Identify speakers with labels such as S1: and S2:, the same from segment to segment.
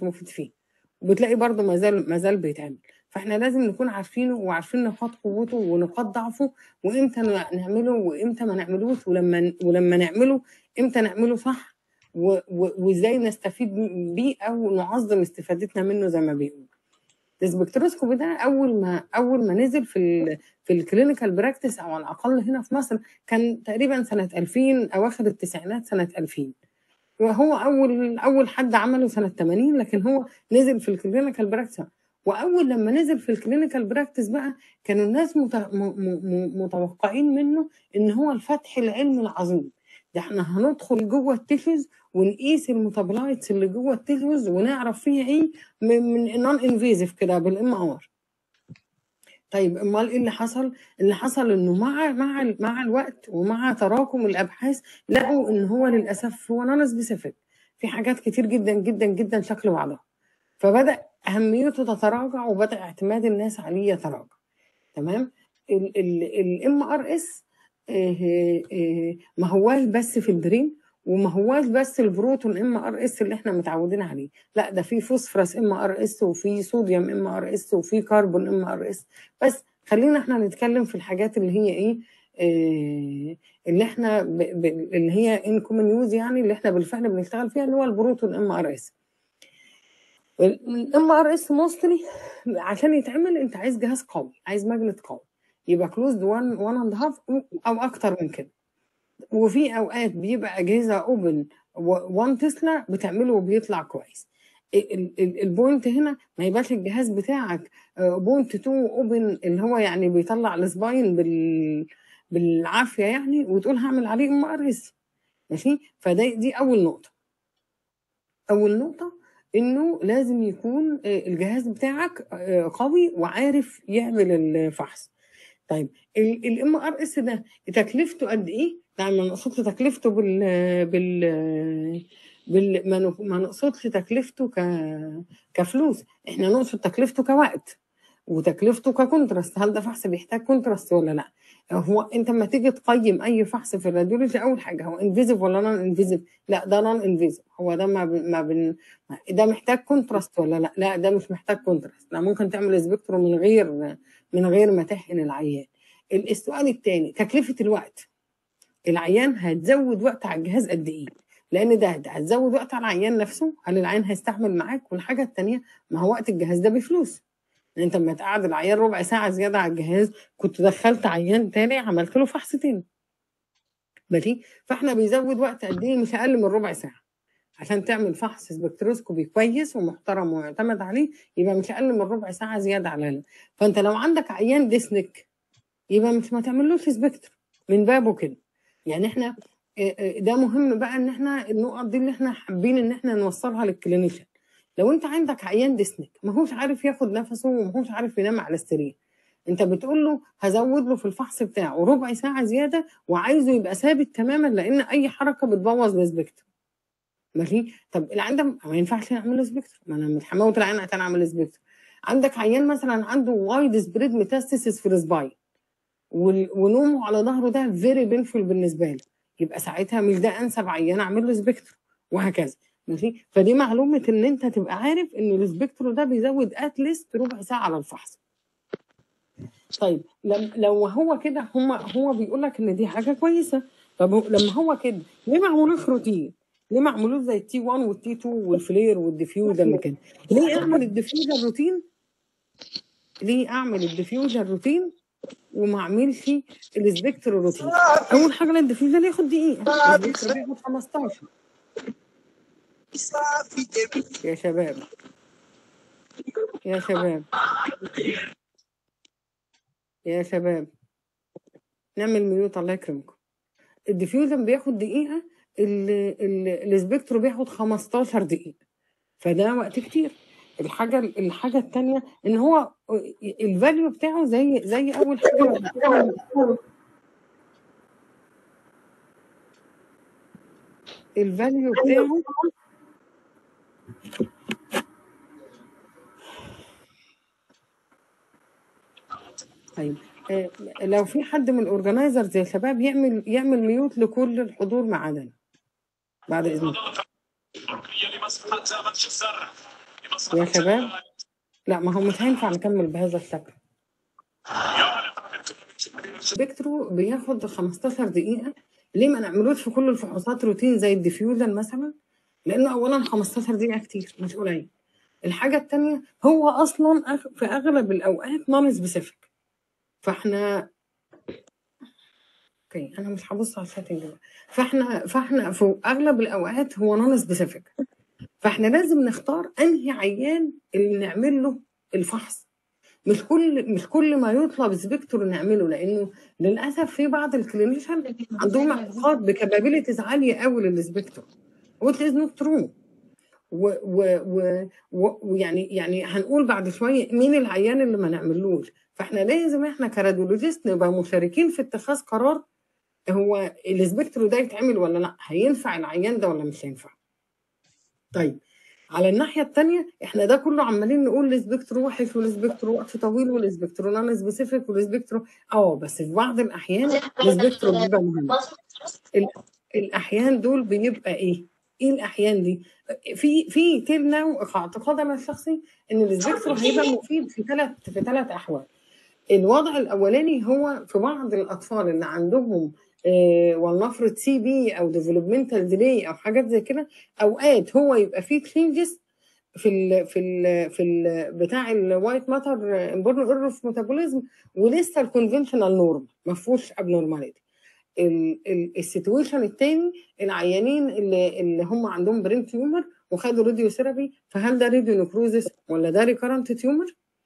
S1: مفيد فيه وبتلاقي برضه ما زال ما زال بيتعمل فاحنا لازم نكون عارفينه وعارفين نقاط قوته ونقاط ضعفه وامتى نعمله وامتى ما نعملوش ولما ولما نعمله امتى نعمله صح و- و- وازاي نستفيد بيه او نعظم استفادتنا منه زي ما بيقولوا السبكتروسكوبي ده اول ما اول ما نزل في ال في الكلينيكال براكتس او على الاقل هنا في مصر كان تقريبا سنه 2000 اواخر التسعينات سنه 2000 وهو اول اول حد عمله سنه 80 لكن هو نزل في الكلينيكال براكتس واول لما نزل في الكلينيكال براكتس بقى كانوا الناس مت- م- م- م- متوقعين منه ان هو الفتح العلمي العظيم ده احنا هندخل جوه التيشوز ونقيس الميتابولايتس اللي جوه التيشوز ونعرف فيها ايه من من نون انفيزيف كده بالام ار طيب امال ايه اللي حصل؟ اللي حصل انه مع مع ال- مع الوقت ومع تراكم الابحاث لقوا ان هو للاسف هو نون سبيسيفيك في حاجات كتير جدا جدا جدا شكل بعضها فبدا اهميته تتراجع وبدا اعتماد الناس عليه يتراجع تمام الام ار اس ما هواش بس في البرين وما هواش بس البروتون ام ار اس اللي احنا متعودين عليه لا ده في فوسفورس ام ار اس وفي صوديوم ام ار اس وفي كربون ام ار اس بس خلينا احنا نتكلم في الحاجات اللي هي ايه آه، اللي احنا ب... ب... اللي هي ان كومن يوز يعني اللي احنا بالفعل بنشتغل فيها اللي هو البروتون ام ار اس الام ار اس موستلي عشان يتعمل انت عايز جهاز قوي عايز ماجنت قوي يبقى كلوزد 1 1 اند هاف او اكتر من كده وفي اوقات بيبقى اجهزه اوبن 1 تسلا بتعمله وبيطلع كويس ال- ال- ال- البوينت هنا ما يبقاش الجهاز بتاعك آه، بوينت 2 اوبن اللي هو يعني بيطلع السباين بال بالعافيه يعني وتقول هعمل عليه ام ار اس ماشي فده دي اول نقطه اول نقطه انه لازم يكون آه، الجهاز بتاعك آه، قوي وعارف يعمل الفحص طيب الام ار اس ده تكلفته قد ايه؟ يعني ما نقصدش تكلفته بال بال بال ما نق- ما نقصدش تكلفته ك كفلوس احنا نقصد تكلفته كوقت وتكلفته ككونتراست هل ده فحص بيحتاج كونتراست ولا لا هو انت لما تيجي تقيم اي فحص في الراديولوجي اول حاجه هو انفيزيف ولا نون انفيزيف لا ده نون انفيزيف هو ده ما, ب... ما بن... ده محتاج كونتراست ولا لا لا ده مش محتاج كونتراست لا ممكن تعمل سبيكترو من غير من غير ما تحقن العيان السؤال الثاني تكلفه الوقت العيان هتزود وقت على الجهاز قد ايه لان ده ده هتزود وقت على العيان نفسه هل العيان هيستحمل معاك والحاجه الثانيه ما هو وقت الجهاز ده بفلوس يعني انت لما تقعد العيان ربع ساعه زياده على الجهاز كنت دخلت عيان تاني عملت له فحص تاني ماشي فاحنا بيزود وقت قد ايه مش اقل من ربع ساعه عشان تعمل فحص سبكتروسكوبي كويس ومحترم ومعتمد عليه يبقى مش اقل من ربع ساعه زياده على الأقل. فانت لو عندك عيان ديسنك يبقى مش ما تعملوش سبكتر من بابه كده يعني احنا آه، آه، ده مهم بقى ان احنا النقط دي اللي احنا حابين ان احنا نوصلها للكلينيشن لو انت عندك عيان ديسنك ما هوش عارف ياخد نفسه وما هوش عارف ينام على السرير انت بتقول له هزود له في الفحص بتاعه ربع ساعه زياده وعايزه يبقى ثابت تماما لان اي حركه بتبوظ السبكتر ماشي طب العيان ده ما ينفعش نعمل له سبكتر ما انا مش هموت العيان عشان اعمل سبكتر عندك عيان مثلا عنده وايد سبريد ميتاستاسيس في السباين وال- ونومه على ظهره ده فيري بينفول بالنسبه له يبقى ساعتها مش ده انسب عيان اعمل له سبكتر وهكذا ماشي فدي معلومه ان انت تبقى عارف ان السبكتر ده بيزود اتليست ربع ساعه على الفحص طيب لم لو هو كده هم هو بيقول لك ان دي حاجه كويسه طب هو- لما هو كده ليه ما عملوش روتين؟ ليه ما عملوش زي التي 1 والتي 2 والفلير والديفيوجر اللي كده؟ ليه اعمل الديفيوجر روتين؟ ليه اعمل الديفيوجر روتين وما اعملش السبكتر روتين؟ اول حاجه الديفيوجر ياخد دقيقه السبكتر بياخد 15 يا شباب يا شباب يا شباب نعمل ميوت الله يكرمكم الديفيوجن بياخد دقيقة ال- ال- السبكترو بياخد 15 دقيقة فده وقت كتير الحاجة الحاجة التانية ان هو الفاليو بتاعه زي زي اول حاجة الفاليو بتاعه طيب آه، لو في حد من الاورجنايزرز يا شباب يعمل يعمل ميوت لكل الحضور ما عدنا بعد اذنكم
S2: ركنية لمصلحة مانشستر
S1: يا شباب لا ما هو مش هينفع نكمل بهذا الشكل سبيكترو بياخد 15 دقيقة ليه ما نعملوش في كل الفحوصات روتين زي الديفيوجن مثلا لأنه أولا 15 دقيقة كتير مش قليل الحاجة التانية هو أصلا أغ- في أغلب الأوقات نون سبيسيفيك فاحنا اوكي انا مش هبص على الشاتنج دلوقتي فاحنا فاحنا في اغلب الاوقات هو نون سبيسيفيك فاحنا لازم نختار انهي عيان اللي نعمل له الفحص مش كل مش كل ما يطلب سبيكتور نعمله لانه للاسف في بعض الكلينيشن عندهم اعتقاد بكابابيلتيز عاليه قوي للسبيكتور which is not true و و و و- ويعني يعني هنقول بعد شويه مين العيان اللي ما نعملوش فاحنا لازم احنا كراديولوجيست نبقى مشاركين في اتخاذ قرار هو السبيكترو ده يتعمل ولا لا هينفع العيان ده ولا مش هينفع طيب على الناحيه الثانيه احنا ده كله عمالين نقول السبيكترو وحش والسبيكترو وقت طويل والسبيكترو نون سبيسيفيك والسبيكترو اه بس في بعض الاحيان السبيكترو بيبقى مهم ال- الاحيان دول بيبقى ايه؟ ايه الاحيان دي؟ في في تيل ناو اعتقادنا الشخصي ان السبيكترو هيبقى مفيد في ثلاث في ثلاث احوال. الوضع الاولاني هو في بعض الاطفال اللي عندهم آه، ولنفرض سي بي او ديفلوبمنتال ديلي او حاجات زي كده اوقات هو يبقى فيه تشينجز في ال في ال في ال بتاع الوايت ماتر امبورن ايرف ميتابوليزم ولسه الكونفنشنال نورم ما فيهوش ابنورماليتي السيتويشن التاني العيانين اللي اللي هم عندهم برين تيومر وخدوا راديو ثيرابي فهل ده راديو نكروزس ولا ده ريكارنت تيومر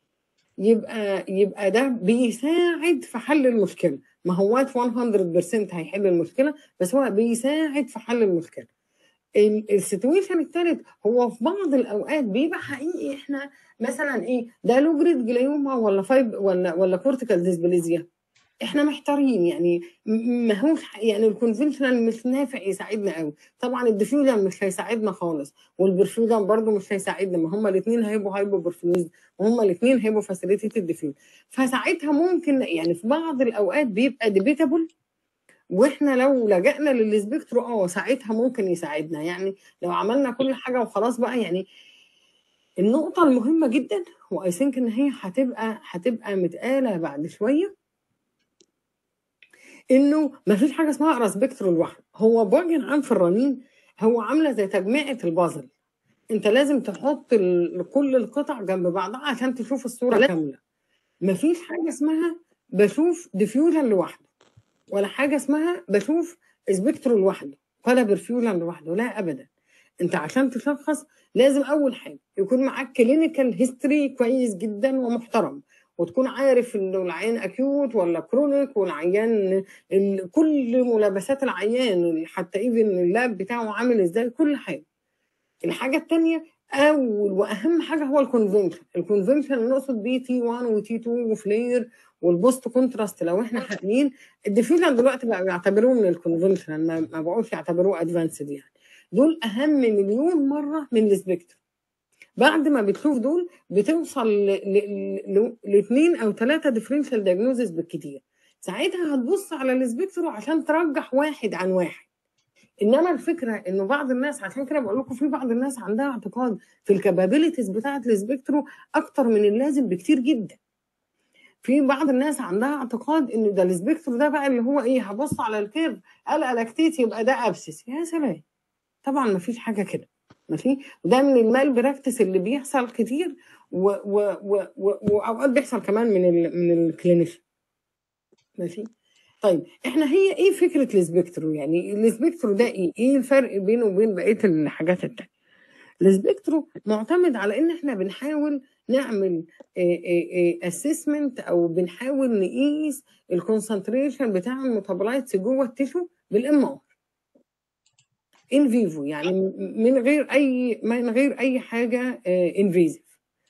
S1: يبقى يبقى ده بيساعد في حل المشكله ما هواش 100% هيحل المشكله بس هو بيساعد في حل المشكله السيتويشن الثالث هو في بعض الاوقات بيبقى حقيقي احنا مثلا ايه ده لو جريد جلايوما ولا فايب ولا ولا كورتيكال ديسبليزيا احنا محتارين يعني م- ما هوش ح- يعني الكونفنشنال مش نافع يساعدنا قوي طبعا الديفيوجن مش هيساعدنا خالص والبرفيوجن برضو مش هيساعدنا ما هما الاثنين هيبقوا هيبقوا برفيوز وهما الاثنين هيبقوا فاسيليتيتد ديفيوز فساعتها ممكن يعني في بعض الاوقات بيبقى ديبيتابل واحنا لو لجأنا للسبيكترو اه ساعتها ممكن يساعدنا يعني لو عملنا كل حاجه وخلاص بقى يعني النقطه المهمه جدا واي ثينك ان هي هتبقى هتبقى متقاله بعد شويه انه ما فيش حاجه اسمها اقرا سبيكترو لوحده هو بوجه عام في الرنين هو عامله زي تجميعه البازل انت لازم تحط ال- كل القطع جنب بعضها عشان تشوف الصوره كامله ما فيش حاجه اسمها بشوف ديفيوجن لوحده ولا حاجه اسمها بشوف سبيكترو لوحده ولا برفيوجن لوحده لا ابدا انت عشان تشخص لازم اول حاجه يكون معاك كلينيكال هيستوري كويس جدا ومحترم وتكون عارف انه العيان اكيوت ولا كرونيك والعيان ال- كل ملابسات العيان حتى ايفن اللاب بتاعه عامل ازاي كل حاجه الحاجه الثانيه اول واهم حاجه هو الكونفنشن الكونفنشن اللي نقصد بيه تي 1 وتي 2 وفلير والبوست كونتراست لو احنا حقيقيين الديفيوجن دلوقتي بقى بيعتبروه من الكونفنشن ما ما بقوش يعتبروه ادفانسد يعني دول اهم مليون مره من السبيكتر بعد ما بتشوف دول بتوصل لاثنين او ثلاثه ديفرنشال دايجنوزز بالكتير ساعتها هتبص على السبيكتر عشان ترجح واحد عن واحد انما الفكره انه بعض الناس عشان كده بقول لكم في بعض الناس عندها اعتقاد في الكابابيلتيز بتاعه السبيكترو اكتر من اللازم بكتير جدا في بعض الناس عندها اعتقاد ان ده السبيكترو ده بقى اللي هو ايه هبص على الكيرف قال الاكتيت يبقى ده ابسس يا سلام طبعا ما فيش حاجه كده ماشي وده من المال براكتس اللي بيحصل كتير و و و و واوقات بيحصل كمان من ال من الكلينيشن ماشي طيب احنا هي ايه فكره السبيكترو يعني السبيكترو ده ايه ايه الفرق بينه وبين بقيه الحاجات التانية السبيكترو معتمد على ان احنا بنحاول نعمل اسسمنت او بنحاول نقيس الكونسنتريشن بتاع الميتابولايتس جوه التيشو بالام ار ان فيفو يعني من غير اي من غير اي حاجه انفيزيف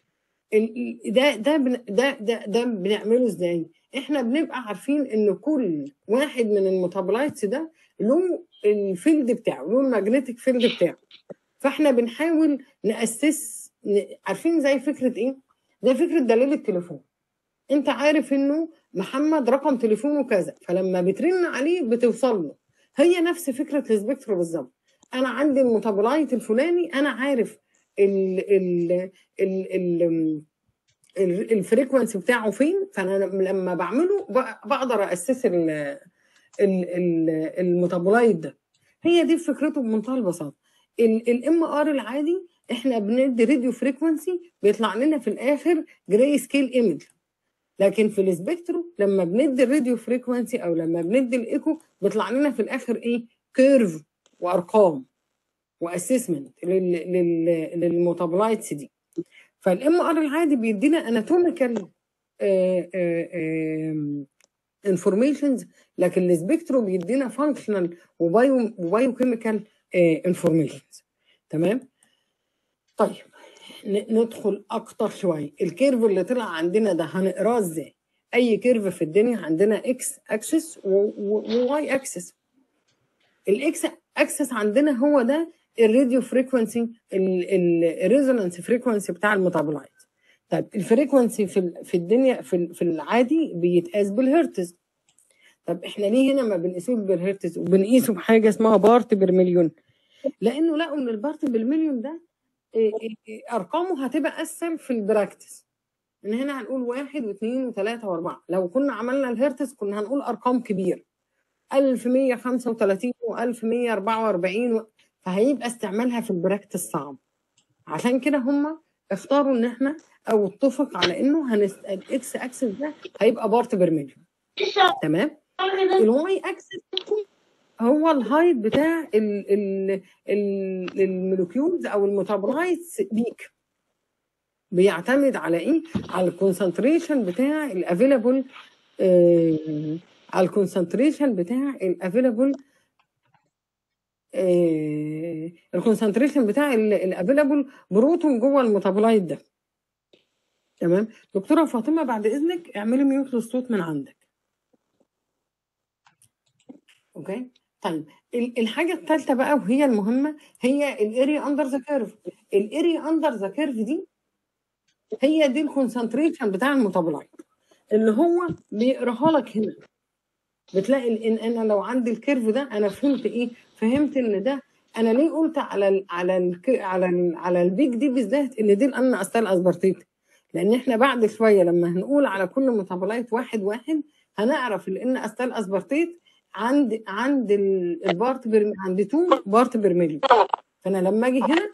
S1: ده ده بن- ده ده ده بنعمله ازاي؟ احنا بنبقى عارفين ان كل واحد من الميتابولايتس ده له الفيلد بتاعه له الماجنتيك فيلد بتاعه فاحنا بنحاول ناسس ن- عارفين زي فكره ايه؟ زي فكره دليل التليفون انت عارف انه محمد رقم تليفونه كذا فلما بترن عليه بتوصل له هي نفس فكره السبيكترو بالظبط انا عندي الميتابولايت الفلاني انا عارف ال ال ال ال ال- الفريكونسي بتاعه فين فانا لما بعمله ب- بقدر اسس ال- ال- ال- الميتابولايت ده هي دي فكرته بمنتهى البساطه الام ار العادي احنا بندي راديو فريكونسي بيطلع لنا في الاخر جراي سكيل ايمج لكن في السبيكترو لما بندي الراديو فريكونسي او لما بندي الايكو بيطلع لنا في الاخر ايه كيرف وارقام واسسمنت للميتابولايتس دي فالام ار العادي بيدينا اناتوميكال انفورميشنز لكن السبيكترو بيدينا فانكشنال وبايو وبايو كيميكال انفورميشنز تمام طيب ن- ندخل اكتر شويه الكيرف اللي طلع عندنا ده هنقراه ازاي اي كيرف في الدنيا عندنا اكس اكسس وواي اكسس الاكس اكسس عندنا هو ده الراديو فريكونسي الريزونانس فريكونسي بتاع الميتابولايت طيب الفريكونسي في ال- في الدنيا في ال- في العادي بيتقاس بالهرتز طب احنا ليه هنا ما بنقيسوش بالهرتز وبنقيسه بحاجه اسمها بارت بير مليون لانه لقوا ان البارت بالمليون ده إيه إيه إيه ارقامه هتبقى اسهل في البراكتس من هنا هنقول واحد واثنين وثلاثة واربعة لو كنا عملنا الهرتز كنا هنقول ارقام كبيرة 1135 و1144 و... فهيبقى استعمالها في البراكتس صعب عشان كده هم اختاروا ان احنا او اتفق على انه هنست... الاكس اكسس ده هيبقى بارت بير مليون تمام الواي اكسس هو الهايت بتاع ال ال ال المولكيولز او الميتابولايتس بيك بيعتمد على ايه؟ على الكونسنتريشن بتاع الافيلابل آه على الكونسنتريشن بتاع الافيلابل آه الكونسنتريشن بتاع الافيلابل بروتون جوه الميتابولايت ده تمام دكتوره فاطمه بعد اذنك اعملي ميوت للصوت من عندك اوكي طيب ال- الحاجه الثالثه بقى وهي المهمه هي الاريا اندر ذا كيرف الاريا اندر ذا كيرف دي هي دي الكونسنتريشن بتاع الميتابولايت اللي هو بيقراها لك هنا بتلاقي ان انا لو عندي الكيرف ده انا فهمت ايه فهمت ان ده انا ليه قلت على ال على ال على ال على البيك دي بالذات ان دي الان استال اسبرتيت لان احنا بعد شويه لما هنقول على كل ميتابولايت واحد واحد هنعرف الان استال اسبرتيت عند عند ال- البارت بير عند 2 بارت بير مليون فانا لما اجي هنا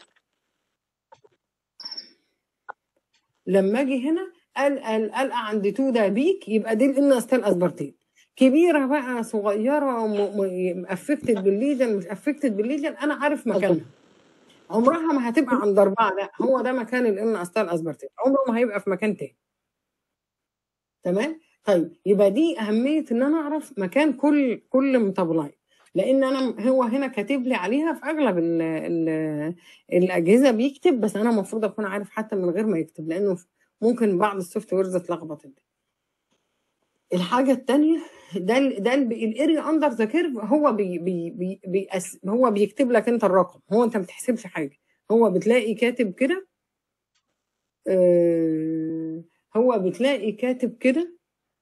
S1: لما اجي هنا القى القى عند 2 ده بيك يبقى دي الان استال اسبرتيت كبيره بقى صغيره افكتد بالليجن مش افكتد بالليجن انا عارف مكانها عمرها ما هتبقى عند اربعه لا هو ده مكان الان استال اسبرتيت عمره ما هيبقى في مكان تاني تمام طيب يبقى دي اهميه ان انا اعرف مكان كل كل ميتابولايت لان انا هو هنا كاتب لي عليها في اغلب ال ال الاجهزه بيكتب بس انا المفروض اكون عارف حتى من غير ما يكتب لانه ممكن بعض السوفت ويرز اتلخبط الحاجه الثانيه ده ال ده الاريا اندر ذا كيرف هو بي بي بي بي هو بيكتب لك انت الرقم هو انت ما بتحسبش حاجه هو بتلاقي كاتب كده آه هو بتلاقي كاتب كده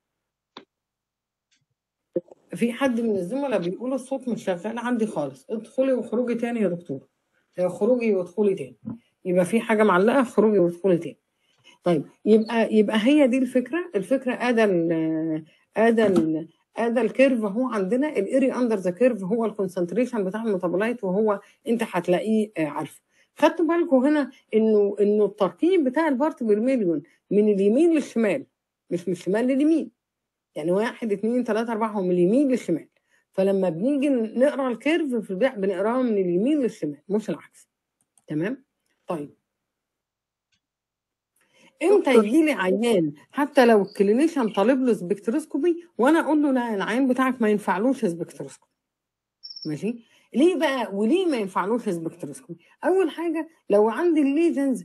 S1: في حد من الزملاء بيقول الصوت مش شغال عندي خالص ادخلي وخروجي تاني يا دكتور خروجي وادخلي تاني يبقى في حاجه معلقه خروجي وادخلي تاني طيب يبقى يبقى هي دي الفكره الفكره ادى ال ادى ال ادى الكيرف هو عندنا الاري اندر ذا كيرف هو الكونسنتريشن بتاع الميتابولايت وهو انت هتلاقيه عارفه خدتوا بالكم هنا انه انه الترتيب بتاع البارت بالمليون من اليمين للشمال مش من الشمال لليمين يعني واحد اتنين تلاته اربعه هم من اليمين للشمال فلما بنيجي نقرا الكيرف في البيع بنقراها من اليمين للشمال مش العكس تمام طيب امتى يجي لي عيان حتى لو الكلينيشن طالب له سبكتروسكوبي وانا اقول له لا العيان بتاعك ما ينفعلوش سبكتروسكوبي ماشي ليه بقى وليه ما ينفعلوش سبكتروسكوبي اول حاجه لو عندي الليجنز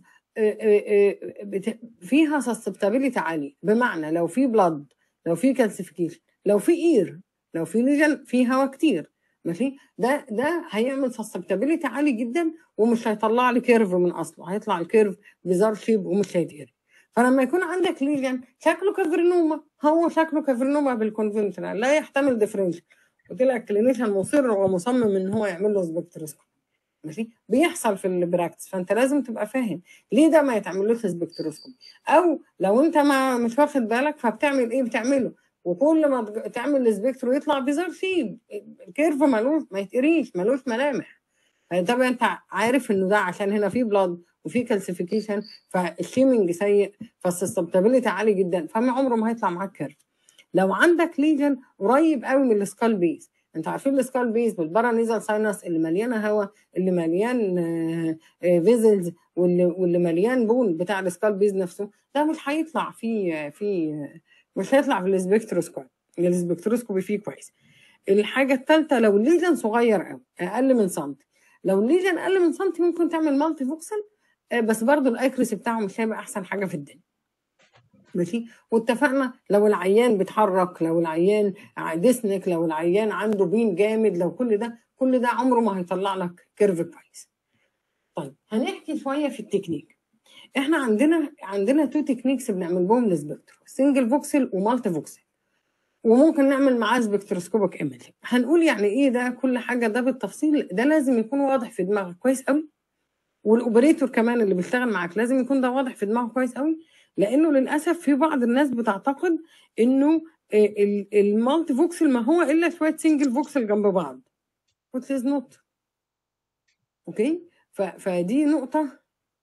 S1: فيها سسبتابيليتي عاليه بمعنى لو في بلاد لو في كالسيفيكيشن لو في اير لو في ليجن في هواء كتير ماشي ده ده هيعمل سسبتابيليتي عالي جدا ومش هيطلع لي كيرف من اصله هيطلع الكيرف بزار شيب ومش هيتقري فلما يكون عندك ليجن شكله كافرنوما هو شكله كافرنوما بالكونفنشنال لا يحتمل ديفرنشال قلت لك كلينيشن مصر ومصمم ان هو يعمل له سبكتروسكوب ماشي بيحصل في البراكتس فانت لازم تبقى فاهم ليه ده ما يتعملوش سبكتروسكوبي او لو انت ما مش واخد بالك فبتعمل ايه بتعمله وكل ما تج- تعمل السبكترو يطلع بيظهر فيه الكيرف ملوش ما يتقريش ملوش ملامح طبعا انت عارف انه ده عشان هنا في بلاد وفي كالسيفيكيشن فالشيمنج سيء فالسستابيليتي عالي جدا فما عمره ما هيطلع معاك كيرف لو عندك ليجن قريب قوي من السكال بيز انت عارفين السكال بيز بالبارانيزال ساينس اللي مليانه هواء اللي مليان فيزلز واللي واللي مليان بون بتاع السكال بيز نفسه ده مش هيطلع في في مش هيطلع في السبكتروسكوب السبكتروسكوبي فيه كويس الحاجه الثالثه لو الليجن صغير قوي اقل من سنتي لو الليجن اقل من سنتي ممكن تعمل مالتي فوكسل آه، بس برضو الاكريسي بتاعه مش هيبقى احسن حاجه في الدنيا ماشي واتفقنا لو العيان بيتحرك لو العيان ديسنك لو العيان عنده بين جامد لو كل ده كل ده عمره ما هيطلع لك كيرف كويس طيب هنحكي شويه في التكنيك احنا عندنا عندنا تو تكنيكس بنعمل بهم السبكترو سنجل فوكسل ومالتي فوكسل وممكن نعمل معاه سبكتروسكوبك ايمجنج هنقول يعني ايه ده كل حاجه ده بالتفصيل ده لازم يكون واضح في دماغك كويس قوي والاوبريتور كمان اللي بيشتغل معاك لازم يكون ده واضح في دماغه كويس قوي لانه للاسف في بعض الناس بتعتقد انه المالتي فوكسل ما هو الا شويه سنجل فوكسل جنب بعض which is not اوكي ف- فدي نقطه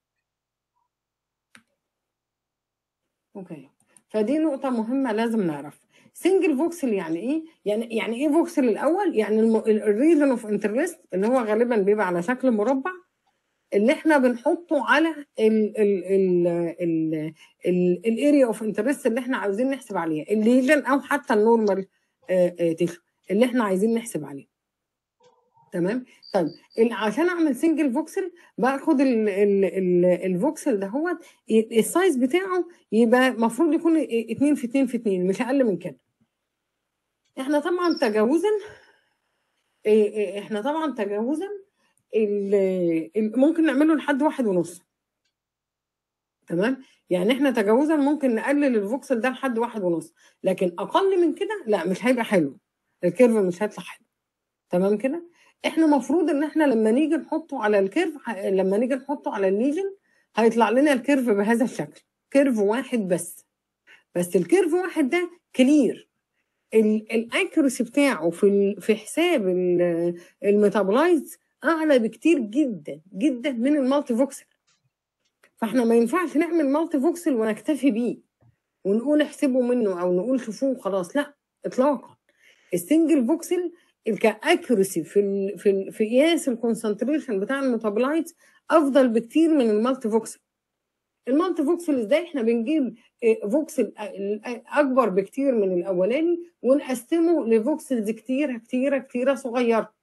S1: اوكي فدي نقطه مهمه لازم نعرف سنجل فوكسل يعني ايه يعني يعني ايه فوكسل الاول يعني الريجن اوف انترست اللي هو غالبا بيبقى على شكل مربع اللي احنا بنحطه على ال ال ال ال ال الاريا اوف انترست اللي احنا عاوزين نحسب عليها الليجن او حتى النورمال تيشو اللي احنا عايزين نحسب عليه تمام طيب ال- عشان اعمل سنجل فوكسل باخد ال ال ال الفوكسل ده هو السايز بتاعه يبقى المفروض يكون 2 في 2 في 2 مش اقل من كده احنا طبعا تجاوزا إيه- إيه، احنا طبعا تجاوزا ال- ال- ممكن نعمله لحد واحد ونص تمام يعني احنا تجاوزا ممكن نقلل الفوكسل ده لحد واحد ونص لكن اقل من كده لا مش هيبقى حلو الكيرف مش هيطلع حلو تمام كده احنا مفروض ان احنا لما نيجي نحطه على الكيرف ه- لما نيجي نحطه على الليجن هيطلع لنا الكيرف بهذا الشكل كيرف واحد بس بس الكيرف واحد ده كلير الاكيرسي بتاعه في ال- في حساب الميتابولايز اعلى بكتير جدا جدا من المالتي فوكسل فاحنا ما ينفعش نعمل مالتي فوكسل ونكتفي بيه ونقول احسبوا منه او نقول شوفوه خلاص لا اطلاقا السنجل فوكسل كاكيرسي في ال في ال في قياس الكونسنتريشن بتاع الميتابولايتس افضل بكتير من المالتي فوكسل المالتي فوكسل ازاي احنا بنجيب آه، فوكسل آه، اكبر بكتير من الاولاني ونقسمه لفوكسلز كتيره كتيره كتيره صغيره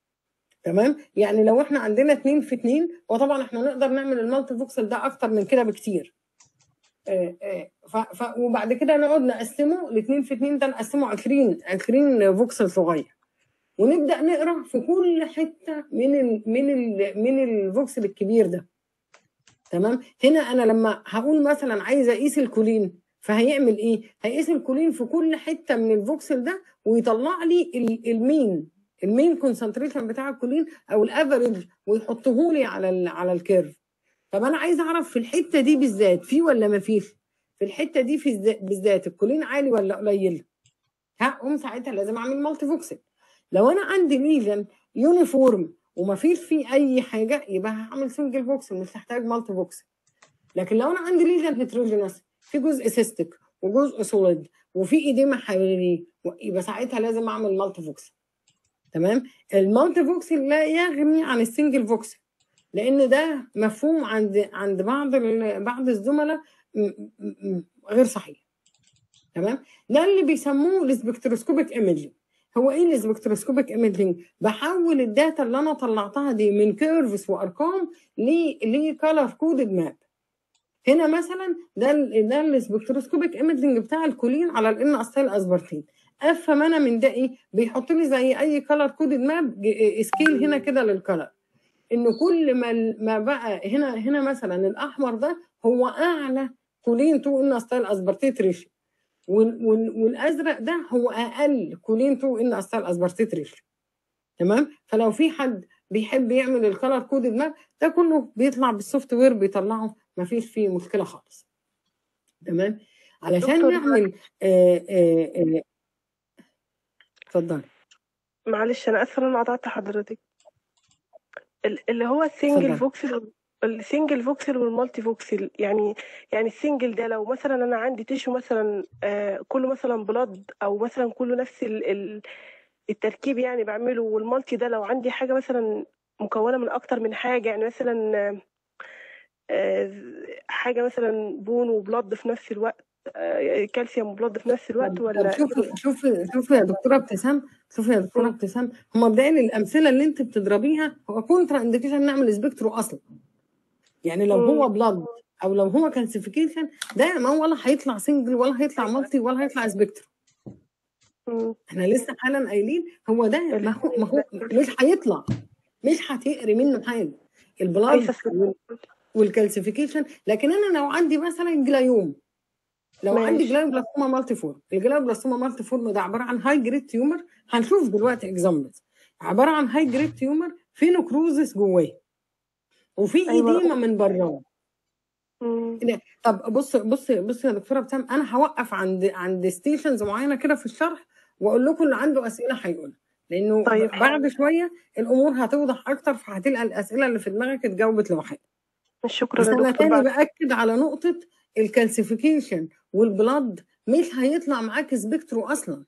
S1: تمام يعني لو احنا عندنا اتنين في اتنين وطبعا احنا نقدر نعمل المالتي فوكسل ده اكتر من كده بكتير آه، آه، ف ف وبعد كده نقعد نقسمه الاثنين في اتنين ده نقسمه 20 20 فوكسل صغير ونبدا نقرا في كل حته من ال من ال من الفوكسل الكبير ده تمام هنا انا لما هقول مثلا عايزه اقيس الكولين فهيعمل ايه هيقيس الكولين في كل حته من الفوكسل ده ويطلع لي ال- المين المين كونسنتريشن بتاع الكولين او الافريج ويحطه لي على ال على الكيرف طب انا عايزه اعرف في الحته دي بالذات في ولا ما فيش في الحته دي في الز- بالذات الكولين عالي ولا قليل هقوم ساعتها لازم اعمل مالتي فوكسل لو انا عندي ليجن يونيفورم وما فيش فيه اي حاجه يبقى هعمل سنجل فوكسل مش هحتاج مالتي فوكسل لكن لو انا عندي ليجن هيتروجينس في جزء سيستك وجزء سوليد وفي ايديما حواليه يبقى ساعتها لازم اعمل مالتي فوكسل تمام المالتي فوكسل لا يغني عن السنجل فوكسل لان ده مفهوم عند عند بعض ال- بعض الزملاء م- م- م- غير صحيح تمام ده اللي بيسموه السبكتروسكوبيك ايمجنج هو ايه السبكتروسكوبيك ايمجنج بحول الداتا اللي انا طلعتها دي من كيرفز وارقام ل لكالر كودد ماب هنا مثلا ده ال ده السبكتروسكوبيك ايمجنج بتاع الكولين على الان استايل اسبرتين افهم انا من ده ايه بيحط لي زي اي كالر كودد ماب سكيل هنا كده للكالر ان كل ما ال- ما بقى هنا هنا مثلا الاحمر ده هو اعلى كولين تو ان استايل اسبرتيت ريشيو وال- وال- والازرق ده هو اقل كولين تو ان استايل اسبرتيت ريشيو تمام فلو في حد بيحب يعمل الكلر كود دماغ ده كله بيطلع بالسوفت وير بيطلعه ما فيش فيه مشكله خالص تمام علشان
S2: دكتور
S1: نعمل آه، آه، آه، اتفضلي
S2: معلش انا اسفه إن انا قطعت حضرتك ال- اللي هو السنجل
S1: اتفضلي
S2: فوكسل السنجل فوكسل والمالتي فوكسل يعني يعني السنجل ده لو مثلا انا عندي تيشو مثلا آه كله مثلا بلاد او مثلا كله نفس ال- ال- التركيب يعني بعمله والمالتي ده لو عندي حاجه مثلا مكونه من اكتر من حاجه يعني مثلا آه، آه، حاجه مثلا بون وبلاد في نفس الوقت آه، كالسيوم وبلاد في نفس الوقت
S1: طب طب
S2: ولا
S1: شوفي شوفي شوفي يا دكتوره ابتسام شوفي يا دكتوره
S2: مم.
S1: ابتسام هو مبدئيا الامثله اللي انت بتضربيها هو كونترا انديكيشن نعمل سبيكترو اصلا يعني لو هو
S2: مم.
S1: بلاد او لو هو كالسيفيكيشن ده ما هو ولا هيطلع سنجل ولا هيطلع مالتي ولا هيطلع سبيكترو
S2: مم.
S1: احنا لسه حالا قايلين هو ده ما
S2: ال-
S1: هو ما هو مش هيطلع مش هتقري منه حاجه
S2: ايوه
S1: البلاد
S2: فاهمة.
S1: والكالسيفيكيشن لكن انا لو عندي مثلا جلايوم لو عندي
S2: ماشي
S1: جلايوبلاستوما مالتي فورم الجلايوبلاستوما مالتي فورم ده عباره عن هاي جريد تيومر هنشوف دلوقتي اكزامبلز عباره عن هاي جريد تيومر في نكروزس جواه وفي
S2: ايوه
S1: ايديما من براه
S2: مم.
S1: كده. طب بص بص بص يا دكتوره ابتسام انا هوقف عند عند ستيشنز معينه كده في الشرح واقول لكم اللي عنده اسئله هيقولها لانه
S2: طيب
S1: ب- بعد شويه الامور هتوضح اكتر فهتلقى الاسئله اللي في دماغك اتجاوبت لوحدها
S2: شكرا
S1: بس
S2: يا
S1: انا
S2: دكتور
S1: تاني
S2: بعد
S1: باكد على نقطه الكالسيفيكيشن والبلاد مش هيطلع معاك سبيكترو اصلا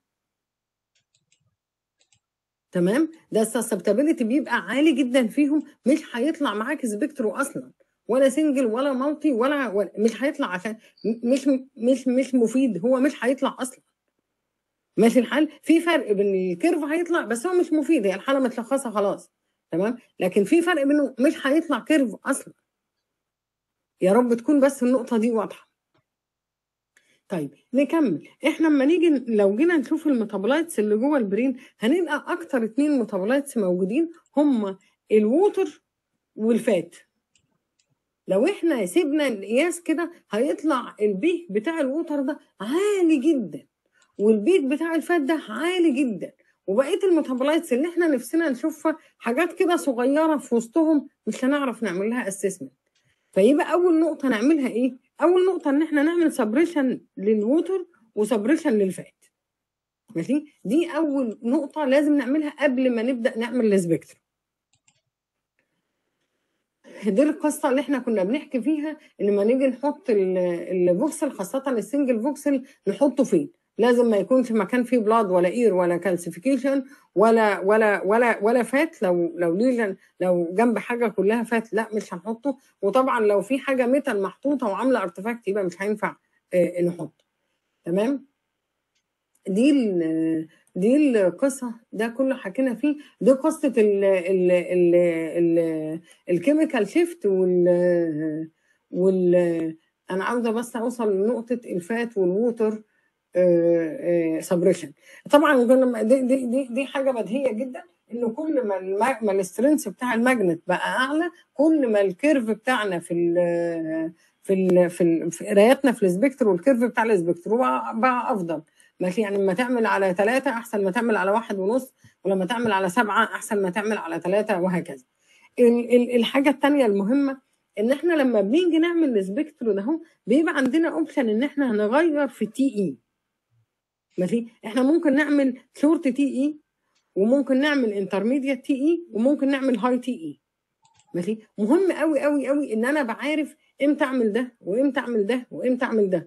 S1: تمام ده السسبتابيلتي بيبقى عالي جدا فيهم مش هيطلع معاك سبيكترو اصلا ولا سنجل ولا مالتي ولا, ولا مش هيطلع عشان م- مش مش مش مفيد هو مش هيطلع اصلا ماشي الحال في فرق بين الكيرف هيطلع بس هو مش مفيد هي الحاله متلخصه خلاص تمام لكن في فرق بينه مش هيطلع كيرف اصلا يا رب تكون بس النقطه دي واضحه طيب نكمل احنا لما نيجي لو جينا نشوف الميتابولايتس اللي جوه البرين هنلقى اكتر اتنين ميتابولايتس موجودين هما الووتر والفات لو احنا سيبنا القياس كده هيطلع البيك بتاع الووتر ده عالي جدا والبيك بتاع الفات ده عالي جدا وبقيه الميتابولايتس اللي احنا نفسنا نشوفها حاجات كده صغيره في وسطهم مش هنعرف نعمل لها اسسمنت فيبقى اول نقطه نعملها ايه اول نقطه ان احنا نعمل سبريشن للووتر وسبريشن للفات ماشي دي اول نقطه لازم نعملها قبل ما نبدا نعمل السبيكتر دي القصه اللي احنا كنا بنحكي فيها ان لما نيجي نحط ال- الفوكسل خاصه السنجل فوكسل نحطه فين لازم ما يكونش مكان فيه بلاد ولا اير ولا كالسيفيكيشن ولا ولا ولا ولا فات لو لو ليجن لو جنب حاجه كلها فات لا مش هنحطه وطبعا لو في حاجه ميتال محطوطه وعامله ارتفاكت يبقى مش هينفع آه، نحط تمام دي ال دي القصه ده كله حكينا فيه دي قصه ال ال ال ال الكيميكال شيفت وال وال انا عاوزه بس اوصل لنقطه الفات والووتر سبريشن طبعا كنا- دي, دي, دي, دي حاجه بديهيه جدا انه كل ما الما- ما السترينث بتاع الماجنت بقى اعلى كل ما الكيرف بتاعنا في ال في ال في, ال في قراياتنا في السبيكتر والكيرف بتاع السبيكتر بقى, بقى افضل ماشي يعني لما تعمل على ثلاثة أحسن ما تعمل على واحد ونص ولما تعمل على سبعة أحسن ما تعمل على ثلاثة وهكذا ال- ال- الحاجة التانية المهمة إن إحنا لما بنيجي نعمل السبيكتر ده هو بيبقى عندنا أوبشن إن إحنا هنغير في تي إي ماشي إحنا ممكن نعمل شورت تي إي وممكن نعمل انترميديت تي إي وممكن نعمل هاي تي إي ماشي مهم قوي قوي قوي إن أنا بعرف إمتى أعمل ده وإمتى أعمل ده وإمتى أعمل ده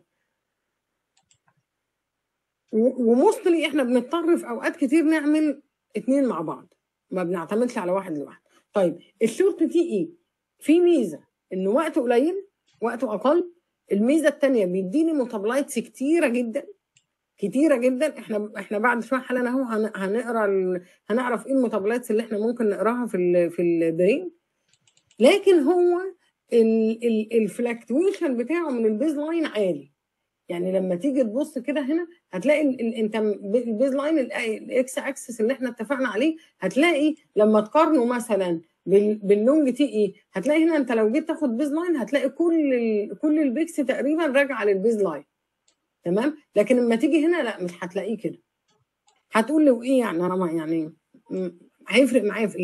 S1: وموستلي احنا بنضطر في اوقات كتير نعمل اتنين مع بعض ما بنعتمدش على واحد لوحده طيب الشورت تي ايه في ميزه انه وقته قليل وقته اقل الميزه الثانيه بيديني ميتابولايتس كتيره جدا كتيره جدا احنا احنا بعد شويه حالا اهو هن- هنقرا ال... هنعرف ايه الميتابولايتس اللي احنا ممكن نقراها في ال... في البرين لكن هو الفلكتويشن بتاعه من البيز لاين عالي يعني لما تيجي تبص كده هنا هتلاقي ال- ال- انت م- البيز لاين ال- الاكس اكسس اللي احنا اتفقنا عليه هتلاقي لما تقارنه مثلا بال- باللونج تي اي هتلاقي هنا انت لو جيت تاخد بيز لاين هتلاقي كل ال- كل البيكس تقريبا راجعه للبيز لاين تمام لكن لما تيجي هنا لا مش هتلاقيه كده هتقول لي وايه يعني انا ما- يعني م- هيفرق معايا في ايه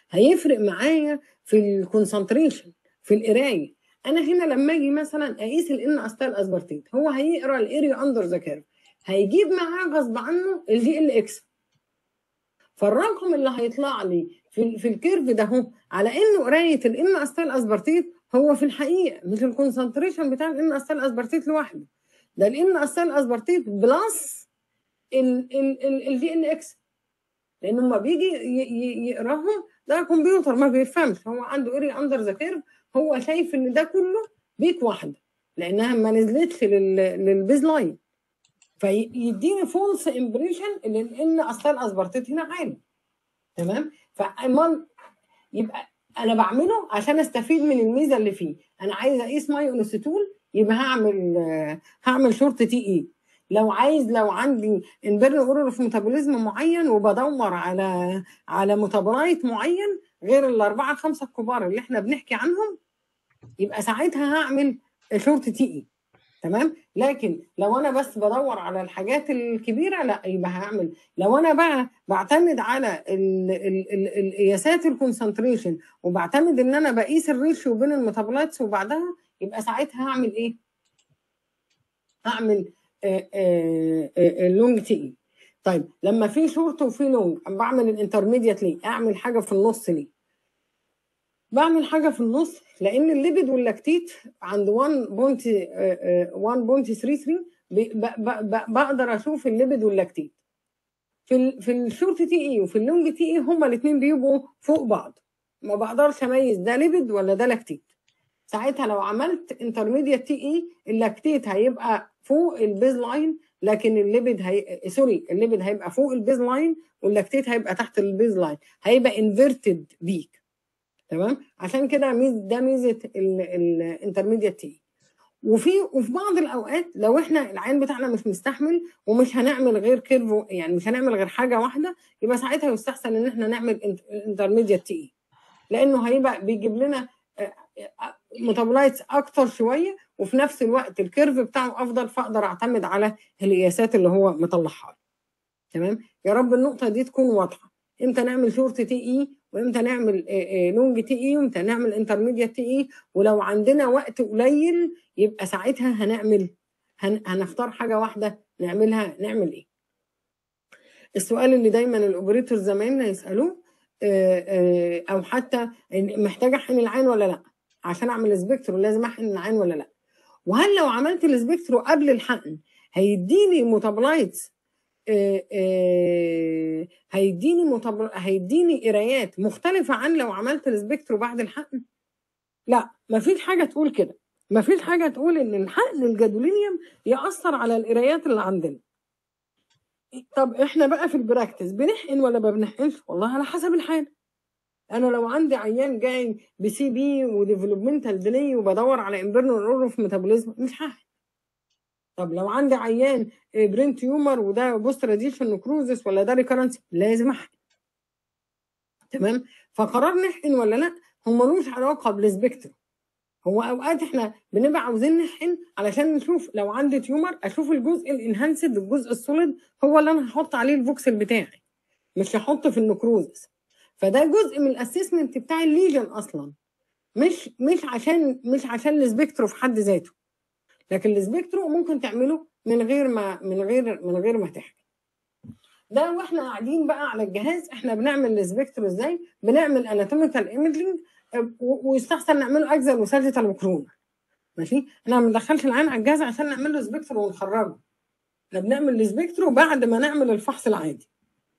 S1: هيفرق معايا في الكونسنتريشن في القرايه انا هنا لما اجي مثلا اقيس الان استايل اسبرتيت هو هيقرا الاريا اندر ذا كيرف هيجيب معاه غصب عنه الجي ال اكس فالرقم اللي هيطلع لي في في الكيرف ده هو على انه قرايه الان استايل اسبرتيت هو في الحقيقه مش الكونسنتريشن بتاع الان استايل اسبرتيت لوحده ده الان استايل اسبرتيت بلس الجي ال اكس لان لما بيجي يقراهم ده كمبيوتر ما بيفهمش هو عنده اريا اندر ذا كيرف هو شايف ان ده كله بيك واحده لانها ما نزلتش للبيز لاين فيديني فولس امبريشن ان اصلا الاسبرتيت هنا عالي تمام فامان يبقى انا بعمله عشان استفيد من الميزه اللي فيه انا عايز اقيس ماي انستول يبقى هعمل هعمل شورت تي اي لو عايز لو عندي انبرن اورر في ميتابوليزم معين وبدور على على ميتابولايت معين غير الاربعه خمسه الكبار اللي احنا بنحكي عنهم يبقى ساعتها هعمل شورت تي اي تمام لكن لو انا بس بدور على الحاجات الكبيره لا يبقى هعمل لو انا بقى بعتمد على القياسات الكونسنتريشن وبعتمد ان انا بقيس الريشيو بين الميتابولايتس وبعدها يبقى ساعتها هعمل ايه؟ هعمل اللونج تي اي طيب لما في شورت وفي لونج بعمل الانترميديت ليه؟ اعمل حاجه في النص ليه؟ بعمل حاجه في النص لان الليبيد واللاكتيت عند 1.33 بقدر اشوف الليبيد واللاكتيت في ال في الشورت تي اي وفي اللونج تي اي هما الاثنين بيبقوا فوق بعض ما بقدرش اميز ده ليبيد ولا ده لاكتيت ساعتها لو عملت انترميديت تي اي اللاكتيت هيبقى فوق البيز لاين لكن الليبيد هي سوري الليبيد هيبقى فوق البيز لاين واللاكتيت هيبقى تحت البيز لاين هيبقى انفيرتد بيك تمام عشان كده ميز ده ميزه الانترميديت تي وفي وفي بعض الاوقات لو احنا العين بتاعنا مش مستحمل ومش هنعمل غير كيرف يعني مش هنعمل غير حاجه واحده يبقى ساعتها يستحسن ان احنا نعمل انترميديت تي لانه هيبقى بيجيب لنا ميتابولايتس اكتر شويه وفي نفس الوقت الكيرف بتاعه افضل فاقدر اعتمد على القياسات اللي هو مطلعها تمام يا رب النقطه دي تكون واضحه امتى نعمل شورت تي اي وامتى نعمل لونج تي اي وامتى نعمل انترميديت تي اي ولو عندنا وقت قليل يبقى ساعتها هنعمل هن هنختار حاجه واحده نعملها نعمل ايه السؤال اللي دايما الاوبريتور زمايلنا يسالوه او حتى محتاج احقن العين ولا لا عشان اعمل سبيكترو لازم احقن العين ولا لا وهل لو عملت السبيكترو قبل الحقن هيديني ميتابولايتس هيديني مطبر... هيديني قرايات مختلفة عن لو عملت السبيكترو بعد الحقن؟ لا مفيش حاجة تقول كده مفيش حاجة تقول إن الحقن الجادولينيوم يأثر على القرايات اللي عندنا طب احنا بقى في البراكتس بنحقن ولا ما بنحقنش؟ والله على حسب الحالة انا لو عندي عيان جاي بسي بي وديفلوبمنتال ديلي وبدور على امبرنال اورف ميتابوليزم مش هحقن طب لو عندي عيان برين تيومر وده بوست راديشن نكروزس ولا ده ريكرنس لازم احقن تمام فقرار نحقن ولا لا هو ملوش علاقه بالسبيكترم هو اوقات احنا بنبقى عاوزين نحقن علشان نشوف لو عندي تيومر اشوف الجزء الانهانسد الجزء السوليد هو اللي انا هحط عليه الفوكسل بتاعي مش هحطه في النكروزس فده جزء من الاسسمنت بتاع الليجن اصلا مش مش عشان مش عشان السبيكترو في حد ذاته لكن السبيكترو ممكن تعمله من غير ما من غير من غير ما تحكي ده واحنا قاعدين بقى على الجهاز احنا بنعمل السبيكترو ازاي بنعمل اناتوميكال ايمجنج ويستحسن نعمله اكزل وساجيتال وكرونا ماشي احنا ما بندخلش العين على الجهاز عشان نعمل له سبيكترو ونخرجه احنا بنعمل السبيكترو بعد ما نعمل الفحص العادي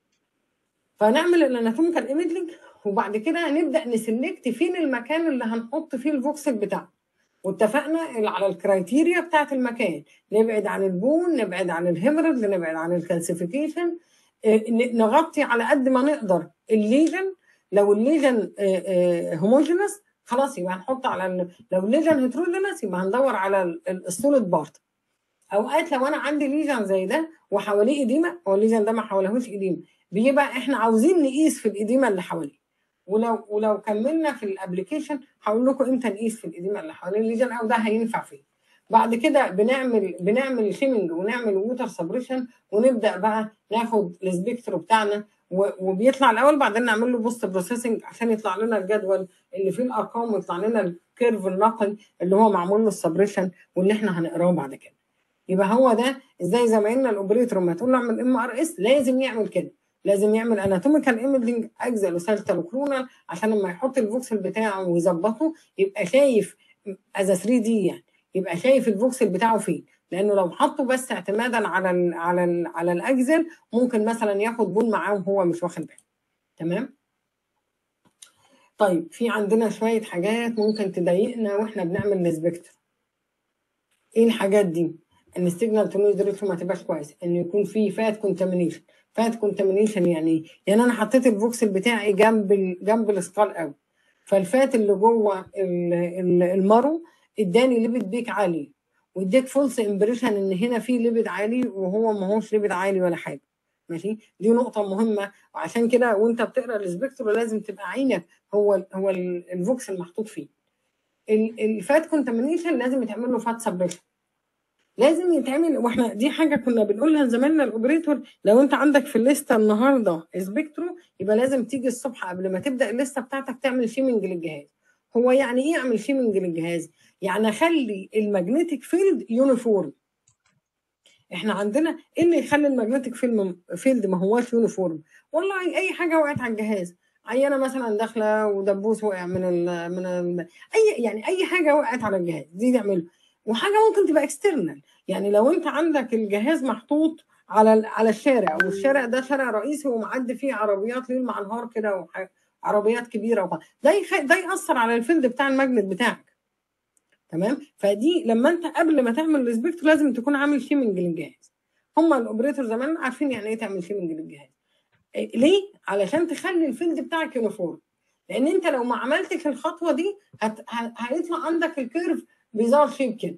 S1: فنعمل الاناتوميكال ايمجنج وبعد كده نبدا نسلكت فين المكان اللي هنحط فيه الفوكسل بتاعنا واتفقنا على الكرايتيريا بتاعت المكان نبعد عن البون نبعد عن الهيمرج نبعد عن الكالسيفيكيشن نغطي على قد ما نقدر الليجن لو الليجن هوموجينس خلاص يبقى هنحط على لو الليجن هيتروجينس يبقى هندور على السوليد بارت اوقات لو انا عندي ليجن زي ده وحواليه اديمه هو الليجن ده ما حواليهوش اديمه بيبقى احنا عاوزين نقيس في الاديمه اللي حواليه ولو ولو كملنا في الابلكيشن هقول لكم امتى نقيس في الاديمه اللي حوالين الليجن او ده هينفع فين بعد كده بنعمل بنعمل شيمنج ونعمل ووتر سبريشن ونبدا بقى ناخد السبيكترو بتاعنا و- وبيطلع الاول بعدين نعمل له بوست بروسيسنج عشان يطلع لنا الجدول اللي فيه الارقام ويطلع لنا الكيرف النقي اللي هو معمول له السبريشن واللي احنا هنقراه بعد كده يبقى هو ده ازاي زمايلنا الاوبريتور لما تقول له اعمل ام ار اس لازم يعمل كده لازم يعمل اناتوميكال ايمجنج اجزاء وسالتال وكرونال عشان لما يحط الفوكسل بتاعه ويظبطه يبقى شايف از 3 دي يعني يبقى شايف الفوكسل بتاعه فين لانه لو حطه بس اعتمادا على ال على ال على الاجزل ممكن مثلا ياخد بول معاه وهو مش واخد باله تمام طيب في عندنا شويه حاجات ممكن تضايقنا واحنا بنعمل السبكتر ايه الحاجات دي ان السيجنال تو نويز ريشيو ما تبقاش كويس ان يكون في فات كونتامينيشن فات كونتامينيشن يعني ايه يعني انا حطيت الفوكسل بتاعي جنب ال جنب الاسقال قوي فالفات اللي جوه ال- ال- المرو اداني ليبيد بيك عالي واديت فولس امبريشن ان هنا في ليبيد عالي وهو ما هوش ليبيد عالي ولا حاجه ماشي دي نقطه مهمه وعشان كده وانت بتقرا السبكترو لازم تبقى عينك هو ال هو ال- الفوكسل محطوط فيه ال- الفات كونتامينيشن لازم يتعمل له فات سبريشن لازم يتعمل واحنا دي حاجه كنا بنقولها لزمايلنا الاوبريتور لو انت عندك في الليسته النهارده سبكترو يبقى لازم تيجي الصبح قبل ما تبدا الليسته بتاعتك تعمل شيمنج للجهاز هو يعني ايه اعمل شيمنج للجهاز يعني اخلي المagnetic فيلد يونيفورم احنا عندنا ايه اللي يخلي المagnetic فيلد ما هواش يونيفورم والله اي حاجه وقعت على الجهاز عينه مثلا داخله ودبوس وقع من ال من ال اي يعني اي حاجه وقعت على الجهاز دي نعملها وحاجه ممكن تبقى اكسترنال يعني لو انت عندك الجهاز محطوط على ال- على الشارع والشارع ده شارع رئيسي ومعدي فيه عربيات ليل مع نهار كده وعربيات كبيره وبتاع. ده يخ... ده ياثر على الفيلد بتاع الماجنت بتاعك تمام فدي لما انت قبل ما تعمل السبكتر لازم تكون عامل شيمنج للجهاز هم الاوبريتور زمان عارفين يعني ايه تعمل شيمنج للجهاز إيه ليه علشان تخلي الفيلد بتاعك يونيفورم لان انت لو ما عملتش الخطوه دي هت... ه- هيطلع عندك الكيرف بيزار شيب كده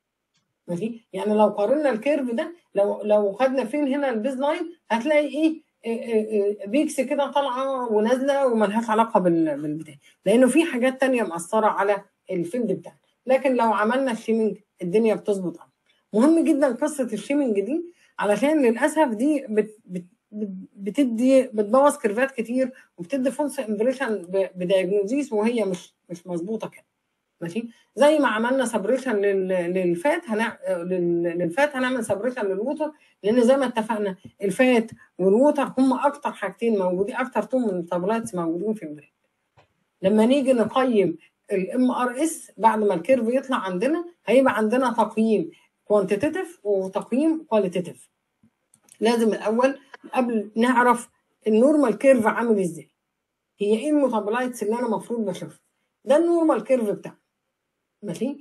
S1: ماشي يعني لو قارنا الكيرف ده لو لو خدنا فين هنا البيز لاين هتلاقي ايه إيه إيه إيه بيكس كده طالعه ونازله وملهاش علاقه بال- بالبتاع لانه في حاجات تانية مأثره على الفيلد بتاعنا لكن لو عملنا الشيمنج الدنيا بتظبط أكتر. مهم جدا قصه الشيمنج دي علشان للاسف دي بت بت بت- بتدي بتبوظ كيرفات كتير وبتدي فولس امبريشن بدايجنوزيس وهي مش مش مظبوطه كده ماشي زي ما عملنا سبريشن للفات هنع... لل- للفات هنعمل سبريشن للوتر لان زي ما اتفقنا الفات والوتر هم اكتر حاجتين موجودين اكتر تو من التابلايتس موجودين في البرين لما نيجي نقيم الام ار اس بعد ما الكيرف يطلع عندنا هيبقى عندنا تقييم كوانتيتيف وتقييم كواليتيف لازم الاول قبل نعرف النورمال كيرف عامل ازاي هي ايه الميتابولايتس اللي انا المفروض بشوفها ده النورمال كيرف بتاعنا ماشي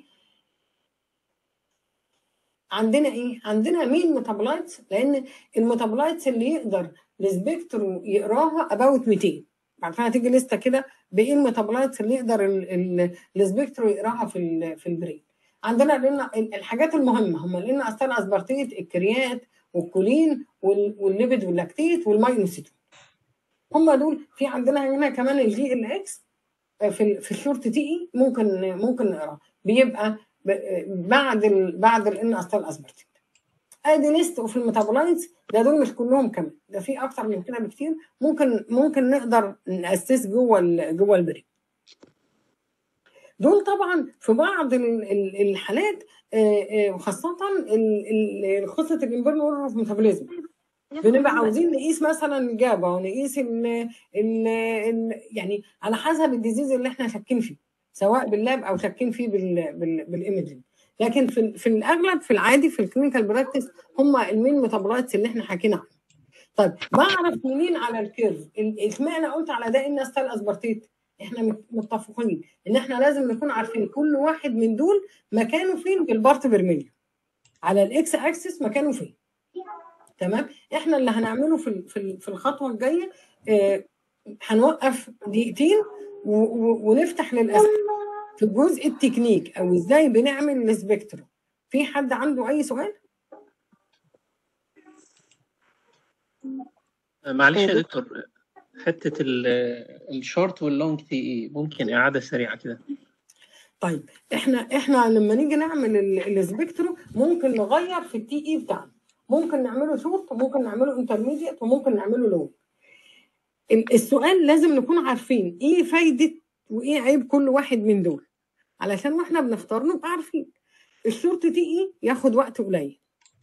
S1: عندنا ايه عندنا مين ميتابولايتس لان الميتابولايتس اللي يقدر السبيكترو يقراها اباوت 200 بعد كده هتيجي لسته كده بايه الميتابولايتس اللي يقدر ال- ال- السبيكترو يقراها في ال- في البرين عندنا لان الحاجات المهمه هم لان استان اسبرتيت الكريات والكولين وال- والليبيد واللاكتيت والماينوسيتون هم دول في عندنا هنا كمان الجي ال اكس في ال- في الشورت تي اي ممكن ممكن نقراه بيبقى ب- بعد ال بعد الان استال اسبرتيت ادي ليست اوف الميتابولايتس ده دول مش كلهم كمان ده في اكتر من كده بكتير ممكن ممكن نقدر ناسس جوه ال- جوه البريك دول طبعا في بعض ال- ال- الحالات آه، آه، وخاصه ال- ال- قصه الامبيرنال اوف ميتابوليزم بنبقى عاوزين نقيس مثلا الجابا ونقيس ال ال ال يعني على حسب الديزيز اللي احنا شاكين فيه سواء باللاب او شاكين فيه بال بال بالايمجنج لكن في ال- في الاغلب في العادي في الكلينيكال براكتس هم المين ميتابولايتس اللي احنا حكينا عنهم طيب بعرف منين على الكيرف ال- اشمعنى قلت على ده ان ستال اسبرتيت احنا مت- متفقين ان احنا لازم نكون عارفين كل واحد من دول مكانه فين في البارت فيرميليو على الاكس اكسس مكانه فين تمام احنا اللي هنعمله في ال- في ال- في الخطوه الجايه آه، هنوقف دقيقتين و- و- ونفتح للاسئله في جزء التكنيك او ازاي بنعمل السبكترم في حد عنده اي سؤال
S3: معلش يا دكتور حتة ال- الشورت واللونج تي اي ممكن إعادة سريعة كده
S1: طيب احنا احنا لما نيجي نعمل ال- السبكترو ممكن نغير في التي اي بتاعنا ممكن نعمله شورت وممكن نعمله انترميديت وممكن نعمله لونج ال- السؤال لازم نكون عارفين ايه فايده وايه عيب كل واحد من دول علشان واحنا بنختار نبقى عارفين الشورت تي اي ياخد وقت قليل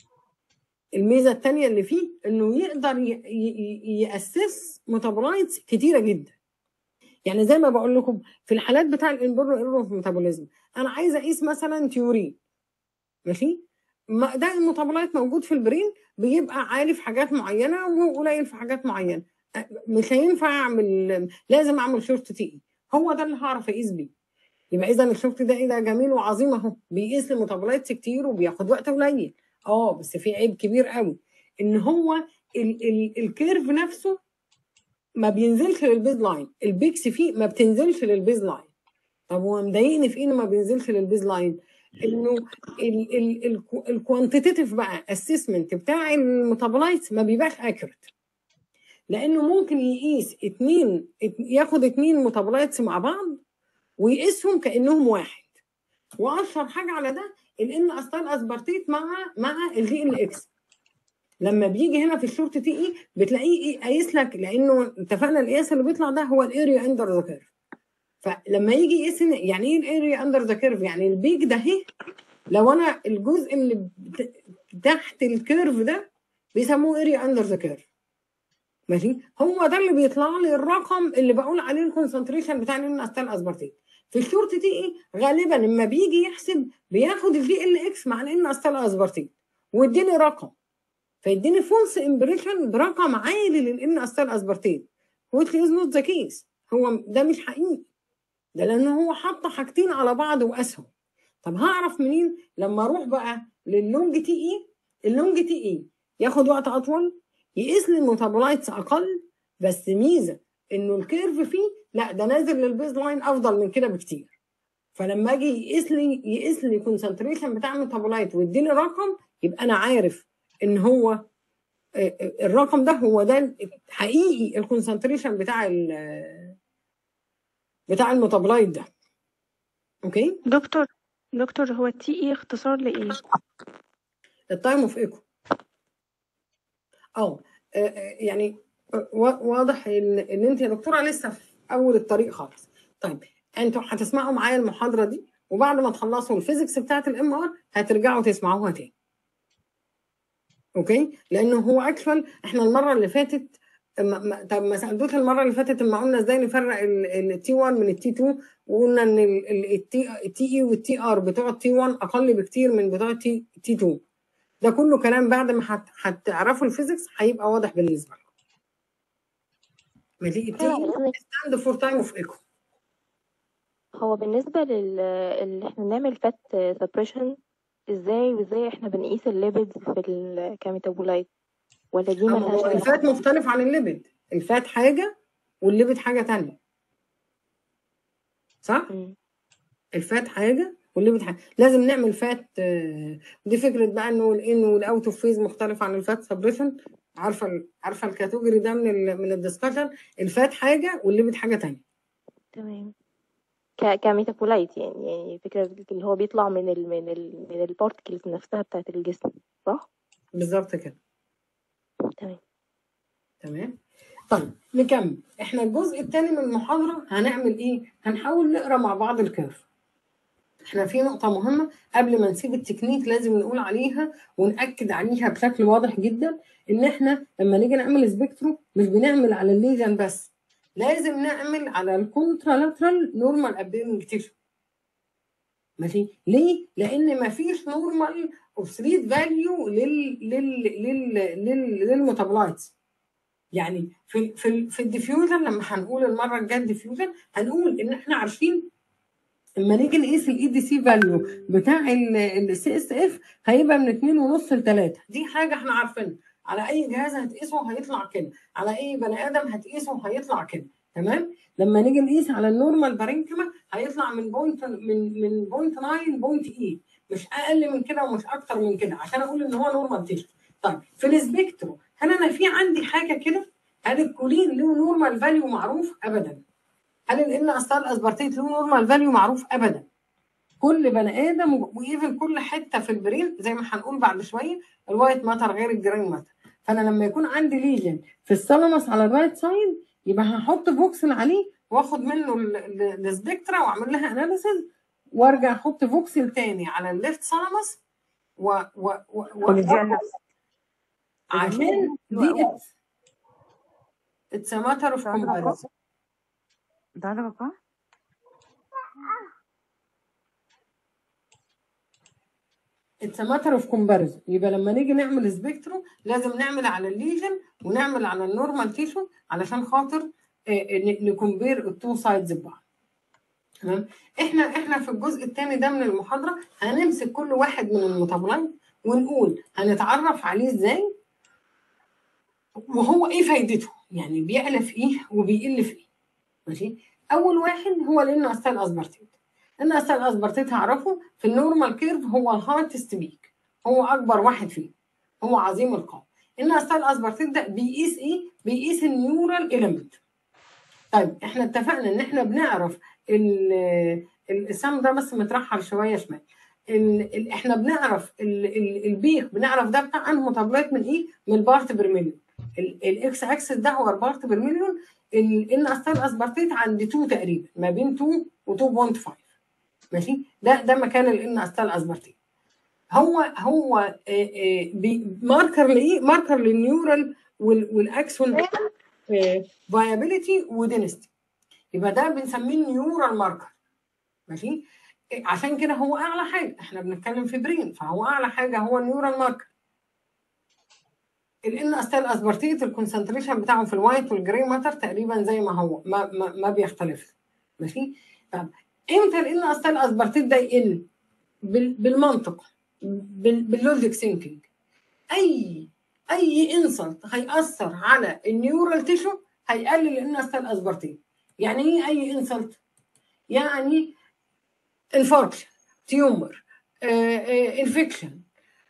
S1: الميزه الثانيه اللي فيه انه يقدر ي- ي- ي- ياسس ميتابولايتس كتيره جدا يعني زي ما بقول لكم في الحالات بتاع الانبورو ايرور في الميتابوليزم انا عايزه اقيس مثلا تيورين ماشي ما ده الميتابولايت موجود في البرين بيبقى عالي في حاجات معينه وقليل في حاجات معينه أ- مش هينفع اعمل لازم اعمل شورت تي اي هو ده اللي هعرف اقيس بيه يبقى اذا الشورت ده ايه ده جميل وعظيم اهو بيقيس لي ميتابولايتس كتير وبياخد وقت قليل اه بس في عيب كبير قوي ان هو ال ال الكيرف نفسه ما بينزلش للبيز لاين البيكس فيه ما بتنزلش للبيز لاين طب هو مضايقني في ايه إنه ما بينزلش للبيز لاين انه الكوانتيتيف بقى اسسمنت بتاع الميتابولايتس ما بيبقاش اكيوريت لانه ممكن يقيس اتنين ات- ياخد اتنين ميتابولايتس مع بعض ويقيسهم كانهم واحد واشهر حاجه على ده الان استايل اسبرتيت مع مع الدي ال اكس لما بيجي هنا في الشورت تي اي بتلاقيه إيه قايس لك لانه اتفقنا القياس اللي بيطلع ده هو الاريا اندر ذا كيرف فلما يجي يقيس هنا- يعني ايه الاريا اندر ذا كيرف يعني البيك ده اهي لو انا الجزء اللي بت- تحت الكيرف ده بيسموه اريا اندر ذا كيرف ماشي هو ده اللي بيطلع لي الرقم اللي بقول عليه الكونسنتريشن بتاع الان استال اسبرتيت في الشورت تي اي غالبا لما بيجي يحسب بياخد الدي ال اكس مع الان استال اسبرتيت ويديني رقم فيديني فولس امبريشن برقم عالي للان استال اسبرتيت which is not the case هو ده مش حقيقي ده لان هو حط حاجتين على بعض وقاسهم طب هعرف منين لما اروح بقى لللونج تي اي اللونج تي اي ياخد وقت اطول يقيس لي الميتابولايتس اقل بس ميزه انه الكيرف فيه لا ده نازل للبيز لاين افضل من كده بكتير فلما اجي يقيس لي يقيس لي الكونسنتريشن بتاع الميتابولايت ويديني رقم يبقى انا عارف ان هو آه، آه، الرقم ده هو ده حقيقي الكونسنتريشن بتاع ال- بتاع الميتابولايت ده اوكي
S2: دكتور دكتور هو التي اي اختصار لايه؟
S1: التايم اوف ايكو اه آه، آه، يعني آه، وا- واضح ان ان انت يا دكتوره لسه في اول الطريق خالص طيب انتوا هتسمعوا معايا المحاضره دي وبعد ما تخلصوا الفيزيكس بتاعت الام ار هترجعوا تسمعوها تاني اوكي لانه هو اكشوال احنا المره اللي فاتت ما ما- طب ما سالتوش المره اللي فاتت لما قلنا ازاي نفرق التي 1 من التي 2 وقلنا ان التي اي والتي ار بتوع التي 1 اقل بكتير من بتوع التي 2 ده كله كلام بعد ما هت- هتعرفوا الفيزيكس هيبقى واضح بالنسبه لكم ماشي التي
S4: أيوة،
S1: ستاند فور تايم اوف ايكو
S4: هو بالنسبة لل اللي احنا بنعمل فات سبريشن ازاي وازاي احنا بنقيس الليبيدز في ال كميتابولايت ولا دي
S1: هو
S4: ملهاش علاقة
S1: الفات مختلف عن الليبيد الفات حاجه والليبيد حاجه تانية صح؟
S4: مم.
S1: الفات حاجه والليبيد حاجه لازم نعمل فات آه، دي فكره بقى انه الان والاوت اوف فيز مختلف عن الفات سبريشن عارفه ال- عارفه الكاتيجوري ده من ال من الدسكشن الفات حاجه والليبيد حاجه تانية
S4: تمام ك كميتابولايت يعني يعني فكرة اللي هو بيطلع من ال من ال من البارتكلز نفسها بتاعت الجسم صح؟
S1: بالظبط كده
S4: تمام
S1: تمام طيب نكمل احنا الجزء الثاني من المحاضره هنعمل ايه هنحاول نقرا مع بعض الكيرف احنا في نقطه مهمه قبل ما نسيب التكنيك لازم نقول عليها ونأكد عليها بشكل واضح جدا ان احنا لما نيجي نعمل سبيكترو مش بنعمل على الليجن بس لازم نعمل على الكونترالاترال نورمال ابيرنج تيشو ماشي ليه لان ما فيش نورمال اوبسريت فاليو لل لل لل لل للميتابولايتس يعني في في في الديفيوجن لما هنقول المره الجايه الديفيوجن هنقول ان احنا عارفين لما نيجي نقيس الاي دي سي فاليو بتاع السي اس اف هيبقى من 2.5 ل 3 دي حاجه احنا عارفينها على اي جهاز هتقيسه هيطلع كده على اي بني ادم هتقيسه هيطلع كده تمام لما نيجي نقيس على النورمال بارينكما هيطلع من بوينت من من بوينت 9 بوينت 8 مش اقل من كده ومش اكتر من كده عشان اقول ان هو نورمال تيشو طيب في السبيكترو هل انا في عندي حاجه كده هل الكولين له نورمال فاليو معروف ابدا هل الان استال اسبرتيت له نورمال فاليو معروف ابدا كل بني ادم وايفن كل حته في البرين زي ما هنقول بعد شويه الوايت ماتر غير الجرين ماتر فانا لما يكون عندي ليجن في الثالاموس على الرايت سايد يبقى هحط فوكسل عليه واخد منه ال- ال- السبكترا واعمل لها اناليسيز وارجع احط فوكسل تاني على الليفت سالامس و و و و
S5: ونديها لنفس
S1: عشان دي اتس ماتر اوف
S5: ده عندك أرقام؟
S1: كومباريزون
S5: ده عندك أرقام؟
S1: اتس ماتر اوف كومباريزون يبقى لما نيجي نعمل سبيكترو لازم نعمل على الليجن ونعمل على النورمال تيشو علشان خاطر نكمبير التو سايدز ببعض تمام احنا احنا في الجزء الثاني ده من المحاضره هنمسك كل واحد من المتابلايت ونقول هنتعرف عليه ازاي وهو ايه فايدته يعني بيعلى في ايه وبيقل في ايه ماشي اول واحد هو الان استال اسبرتيت ان استال اسبرتيت هعرفه في النورمال كيرف هو الهارتست بيك هو اكبر واحد فيه هو عظيم القاع ان استال اسبرتيت ده بيقيس ايه بيقيس النيورال اليمنت طيب احنا اتفقنا ان احنا بنعرف ال- السم ده بس مترحل شويه شمال ال ال احنا بنعرف ال ال البيك بنعرف ده بتاع انه متابلات من ايه؟ من البارت بير مليون الاكس اكسس ده هو البارت بير مليون الان استال اسبرتيت عند 2 تقريبا ما بين 2 و 2.5 ماشي ده ده مكان الان استال اسبرتيت هو هو آه، آه، بي- ماركر لايه؟ ماركر للنيورال وال- والاكسون فايابيليتي ودينستي يبقى ده بنسميه نيورال ماركر ماشي إيه، عشان كده هو اعلى حاجه احنا بنتكلم في برين فهو اعلى حاجه هو النيورال ماركر الان استال اسبرتيت الكونسنتريشن بتاعهم في الوايت والجراي ماتر تقريبا زي ما هو ما ما, ما بيختلف ماشي طب امتى الان استال اسبرتيت ده يقل بال- بالمنطق بال- باللوجيك ثينكينج اي اي انسلت هيأثر على النيورال تيشو هيقلل الان استال اسبرتيت يعني ايه اي انسلت يعني انفاركشن تيومر انفكشن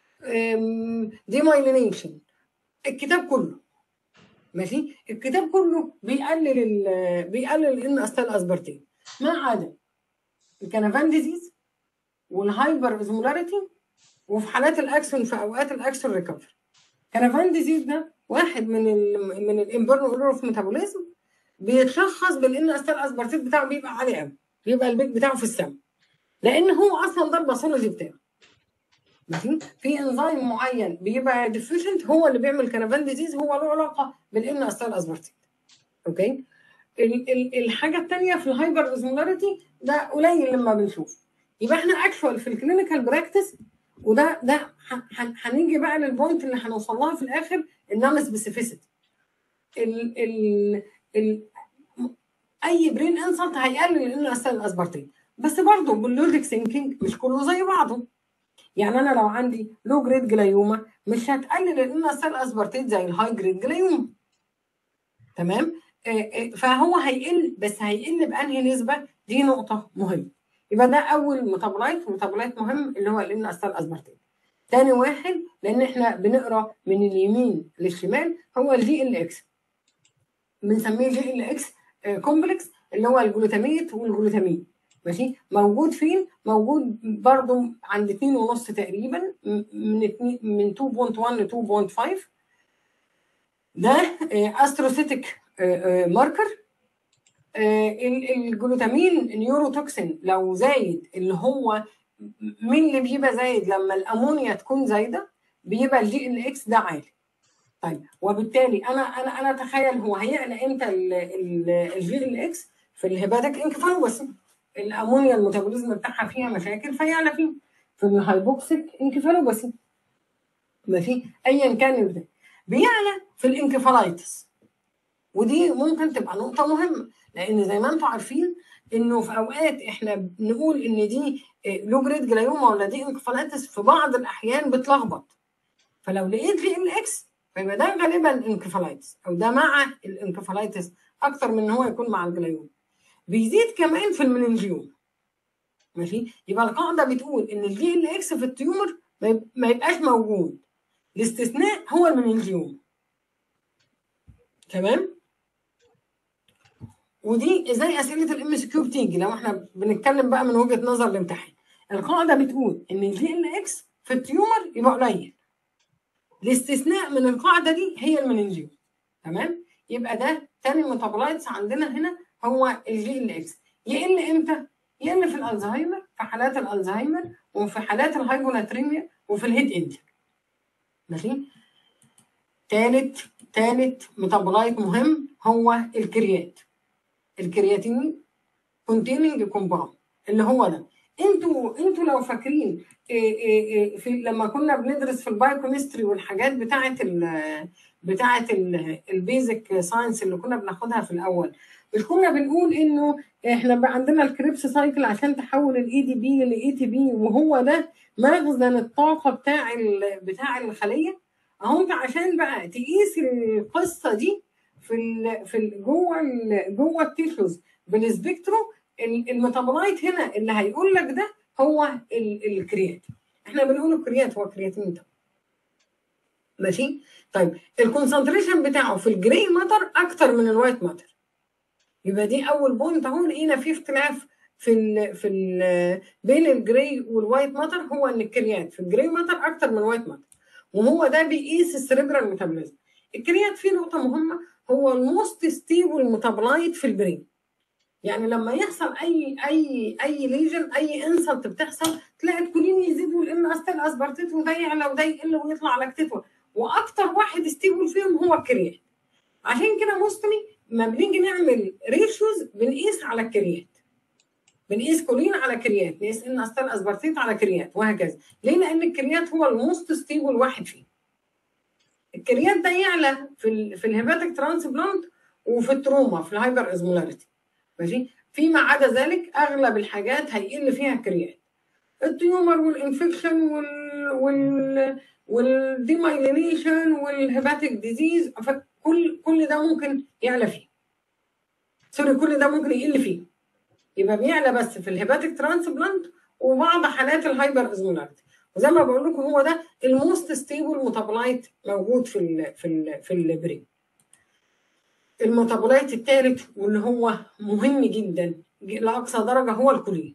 S1: ديمايلينيشن الكتاب كله ماشي الكتاب كله بيقلل ال بيقلل ان استال اسبرتين ما عدا الكنفان ديزيز والهايبر ازمولاريتي وفي حالات الاكسون في اوقات الاكسون ريكفري كنفان ديزيز ده واحد من ال من الامبرنو اورور اوف ميتابوليزم بيتشخص بالان استال اسبرتيت بتاعه بيبقى عالي قوي بيبقى البيك بتاعه في السماء لان هو اصلا ده الباثولوجي بتاعه ماشي في انزيم معين بيبقى ديفيشنت هو اللي بيعمل كنفان ديزيز هو له علاقه بالان استال اسبرتيت اوكي ال- ال- الحاجه الثانيه في الهايبر اوزمولاريتي ده قليل لما بنشوف يبقى احنا اكشوال في الكلينيكال براكتس وده ده ه- ه- هنيجي بقى للبوينت اللي هنوصل لها في الاخر النون سبيسيفيسيتي ال ال ال اي برين انسلت هيقلل الان استال اسبرتين بس برضه باللوجيك ثينكينج مش كله زي بعضه يعني انا لو عندي لو جريد جلايوما مش هتقلل الان استال اسبرتيت زي الهاي جريد جلايوما تمام آه، آه، فهو هيقل بس هيقل بانهي نسبه دي نقطه مهمه يبقى ده اول ميتابولايت ميتابولايت مهم اللي هو الان استال اسبرتيت تاني واحد لان احنا بنقرا من اليمين للشمال هو الجي ال اكس بنسميه جي ال اكس كومبلكس اللي هو الجلوتاميت والجلوتامين ماشي موجود فين؟ موجود برضو عند 2 ونص تقريبا م- من اتنين- من 2.1 ل 2.5 ده استروسيتك ماركر الجلوتامين نيوروتوكسين لو زايد اللي هو مين اللي بيبقى زايد لما الامونيا تكون زايده بيبقى الجي ال اكس ده عالي طيب وبالتالي انا انا انا اتخيل هو هيعلى امتى الجي ال اكس في الهيباتيك انكفالوباثي الامونيا الميتابوليزم بتاعها فيها مشاكل فيعلى فيه في الهايبوكسيك انكفالوباثي ماشي ايا كان ده بيعلى في الانكفالايتس ودي ممكن تبقى نقطه مهمه لان زي ما انتم عارفين انه في اوقات احنا بنقول ان دي لو جريد جلايوما ولا دي انكفالايتس في بعض الاحيان بتلخبط فلو لقيت لي الاكس فيبقى ده غالبا انكفالايتس او ده مع الانكفالايتس اكتر من ان هو يكون مع الجلايوما بيزيد كمان في المننجيوم ماشي يبقى القاعده بتقول ان الجي ال اكس في التيومر ما يب- ما يبقاش موجود الاستثناء هو المننجيوم تمام ودي زي اسئله الام اس كيو بتيجي لو احنا بنتكلم بقى من وجهه نظر الامتحان القاعده بتقول ان الجي ال اكس في التيومر يبقى قليل الاستثناء من القاعده دي هي المننجيوم تمام يبقى ده تاني ميتابولايتس عندنا هنا هو الجي ال اكس يقل امتى؟ يقل في الالزهايمر في حالات الالزهايمر وفي حالات الهايبوناتريميا وفي الهيد انجري ماشي تالت تالت ميتابولايت مهم هو الكريات الكرياتين كونتيننج كومباوند اللي هو ده انتوا انتوا لو فاكرين إيه إيه إيه في لما كنا بندرس في البايوكيمستري والحاجات بتاعه ال بتاعه البيزك ساينس اللي كنا بناخدها في الاول مش كنا بنقول انه احنا بقى عندنا الكريبس سايكل عشان تحول الاي دي بي لاي تي بي وهو ده مخزن الطاقه بتاع ال- بتاع الخليه اهو انت عشان بقى تقيس القصه دي في ال في ال جوه ال جوه التيشوز بالسبيكترو ال- الميتابولايت هنا اللي هيقول لك ده هو ال- الكريات احنا بنقول الكريات هو كرياتين ده ماشي طيب الكونسنتريشن بتاعه في الجراي ماتر اكتر من الوايت ماتر يبقى دي اول بوينت اهو لقينا في اختلاف في ال في ال بين الجراي والوايت ماتر هو ان الكريات في الجراي ماتر اكتر من الوايت ماتر وهو ده بيقيس السريبرال ميتابوليزم الكريات فيه نقطه مهمه هو الموست ستيبل ميتابولايت في البرين يعني لما يحصل اي اي اي ليجن اي انسلت بتحصل تلاقي الكولين يزيد والان استل اسبرتيت وده يعلى وده يقل ويطلع على كتفه واكتر واحد ستيبل فيهم هو الكريات عشان كده موستلي ما بنيجي نعمل ريشيوز بنقيس على الكريات بنقيس كولين على كريات نقيس ان استل اسبرتيت على كريات وهكذا ليه لان الكريات هو الموست ستيبل واحد فيه الكريات ده يعلى في ال في الهيباتيك ترانسبلانت وفي التروما في الهايبر ازمولاريتي ماشي فيما عدا ذلك اغلب الحاجات هيقل فيها الكريات التيومر والانفكشن وال وال والديمايلينيشن والهيباتيك ديزيز كل كل ده ممكن يعلى فيه سوري كل ده ممكن يقل فيه يبقى بيعلى بس في الهيباتيك ترانسبلانت وبعض حالات الهايبر ازمولاريتي وزي ما بقول لكم هو ده الموست ستيبل ميتابولايت موجود في ال في ال في البرين الميتابولايت الثالث واللي هو مهم جدا لاقصى درجه هو الكولين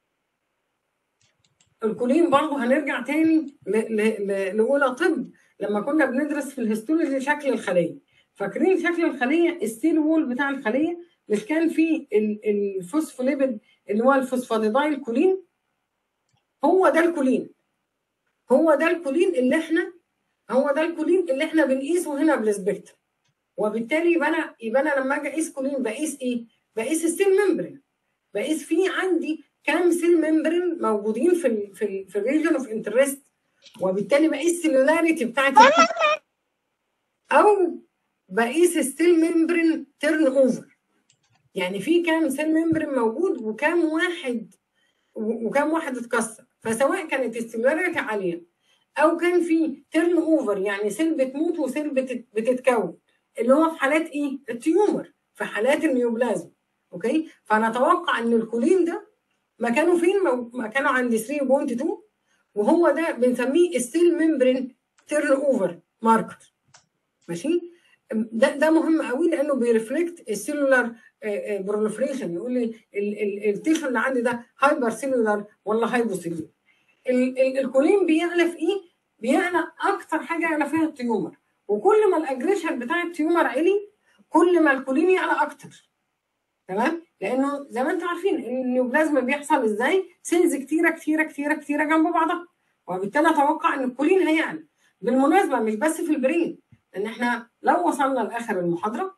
S1: الكولين برضه هنرجع تاني ل- ل- ل- لاولى طب لما كنا بندرس في الهيستولوجي شكل الخليه فاكرين شكل الخليه السيل وول بتاع الخليه مش كان فيه ال- الفوسفوليبيد اللي هو الفوسفاتيدايل كولين هو ده الكولين هو ده الكولين اللي احنا هو ده الكولين اللي احنا بنقيسه هنا بالسبكتر وبالتالي يبقى انا يبقى انا لما اجي اقيس كولين بقيس ايه؟ بقيس السيل ممبرين بقيس فيه عندي كام سيل ممبرين موجودين في ال في ال في الريجن اوف انترست وبالتالي بقيس السيلولاريتي بتاعت ال- او بقيس السيل ممبرين تيرن اوفر يعني في كام سيل ممبرين موجود وكام واحد و- وكام واحد اتكسر فسواء كانت السيلولاريتي عاليه او كان في تيرن اوفر يعني سيل بتموت وسيل بتت- بتتكون اللي هو في حالات ايه؟ التيومر في حالات النيوبلازم اوكي فنتوقع ان الكولين ده مكانه فين؟ مو- مكانه عند 3.2 وهو ده بنسميه السيل ممبرين تيرن اوفر ماركر ماشي ده ده مهم قوي لانه بيرفلكت السيلولار بروليفريشن يقول لي ال- ال- التيشو اللي عندي ده هايبر سيلولار ولا هايبو سيلولار ال- ال- الكولين بيعلى في ايه؟ بيعلى اكتر حاجه يعلى فيها التيومر وكل ما الاجريشن بتاع التيومر عالي كل ما الكولين يعلى اكتر تمام لانه زي ما انتم عارفين النيوبلازم بيحصل ازاي سيلز كتيره كتيره كتيره كتيره جنب بعضها وبالتالي اتوقع ان الكولين هيعلى بالمناسبه مش بس في البرين ان احنا لو وصلنا لاخر المحاضره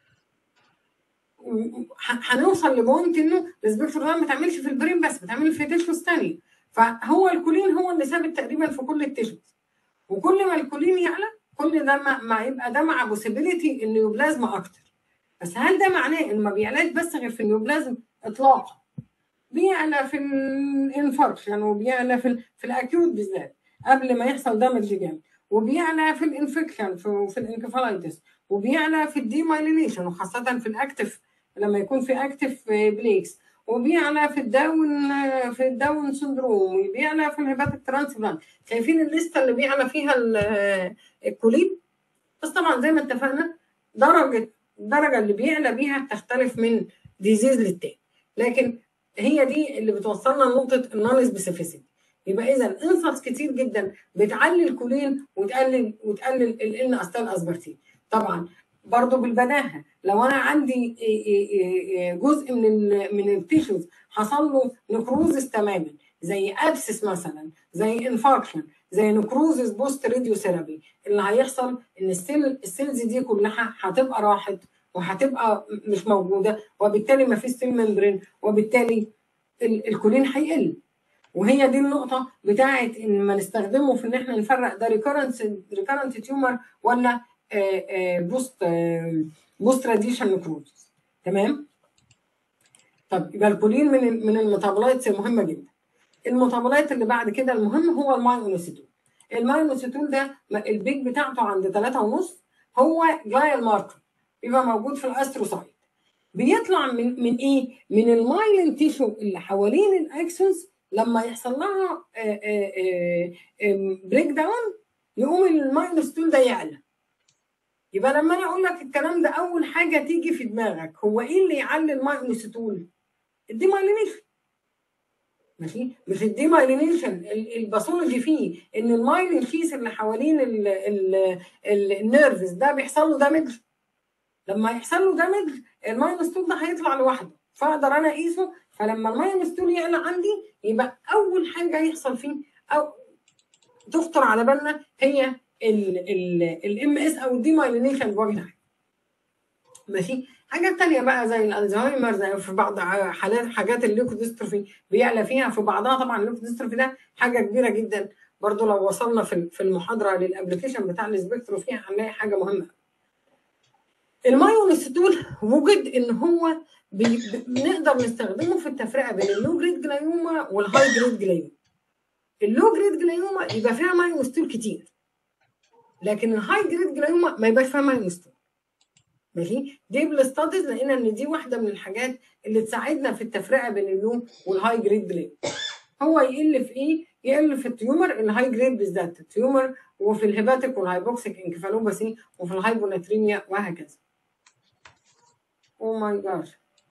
S1: ه- هنوصل لبوينت انه السبيكتر ده ما تعملش في البرين بس بتعمل في تيشوز ثانيه فهو الكولين هو اللي ثابت تقريبا في كل التيشوز وكل ما الكولين يعلى كل ده ما, ما يبقى ده مع بوسيبيليتي النيوبلازم اكتر بس هل ده معناه انه ما بيعلاش بس غير في النيوبلازم اطلاقا بيعلى في الانفاركشن وبيعلى في ال في الاكيوت بالذات قبل ما يحصل دامج جامد وبيعلى في الانفكشن في, في الانكفالايتس وبيعلى في الديمايلينيشن وخاصه في الاكتف لما يكون في اكتف بليكس وبيعلى في الداون في الداون سندروم وبيعلى في الهيباتيك ترانسبلانت شايفين الليسته اللي بيعلى فيها ال- الكولين بس طبعا زي ما اتفقنا درجه الدرجه اللي بيعلى بيها بتختلف من ديزيز للتاني لكن هي دي اللي بتوصلنا لنقطه النون سبيسيفيسيتي يبقى اذا انسلز كتير جدا بتعلي الكولين وتقلل وتقلل الان استال اسبرتين طبعا برضو بالبداهه لو انا عندي إيه إيه إيه إيه جزء من ال من التيشوز حصل له نكروزس تماما زي ابسس مثلا زي انفاركشن زي نكروزس بوست راديو ثيرابي اللي هيحصل ان السيل السيلز دي كلها هتبقى راحت وهتبقى مش موجوده وبالتالي ما فيش سيل ممبرين وبالتالي ال- الكولين هيقل وهي دي النقطة بتاعت إن ما نستخدمه في إن إحنا نفرق ده ريكورنت ريكورنت تيومر ولا بوست بوست راديشن نكروز تمام؟ طب يبقى الكولين من ال- من الميتابولايتس المهمة جدا. الميتابولايت اللي بعد كده المهم هو المايونوسيتول. المايونوسيتول ده م- البيك بتاعته عند 3 ونص هو جلايال ماركر بيبقى موجود في الاستروسايت. بيطلع من من ايه؟ من المايلين تيشو اللي حوالين الاكسونز لما يحصل لها بريك داون يقوم الماينوستول ده يعلى يبقى لما انا اقول لك الكلام ده اول حاجه تيجي في دماغك هو ايه اللي يعلي الماينوستول؟ الديمايلينيشن ماشي مش الديمايلينيشن ال- الباثولوجي فيه ان المايلين شيس اللي حوالين ال- ال- ال- النيرفز ده بيحصل له دامج لما يحصل له دامج الماينوستول ده هيطلع لوحده فاقدر انا اقيسه فلما الماينوستول يعلى عندي يبقى اول حاجه يحصل فيه او تخطر على بالنا هي الام اس او الديمايلينيشن بوجه عام ماشي حاجات تانية بقى زي الالزهايمر زي في بعض حالات حاجات الليوكوديستروفي بيعلى فيها في بعضها طبعا الليوكوديستروفي ده حاجه كبيره جدا برضو لو وصلنا في في المحاضره للابلكيشن بتاع السبيكترو فيها هنلاقي حاجه مهمه المايونستول وجد ان هو بي- بنقدر نستخدمه في التفرقه بين اللو جريد جلايوما والهاي جريد جلايوما اللو جريد جلايوما يبقى فيها مايونستول كتير لكن الهاي جريد جلايوما ما يبقاش فيها مايونستول ماشي دي بالستاديز لقينا ان دي واحده من الحاجات اللي تساعدنا في التفرقه بين اللو والهاي جريد جلايوما هو يقل في ايه؟ يقل في التيومر الهاي جريد بالذات التيومر وفي الهيباتيك والهايبوكسيك انكفالوباثي وفي الهايبوناتريميا وهكذا او ماي جاد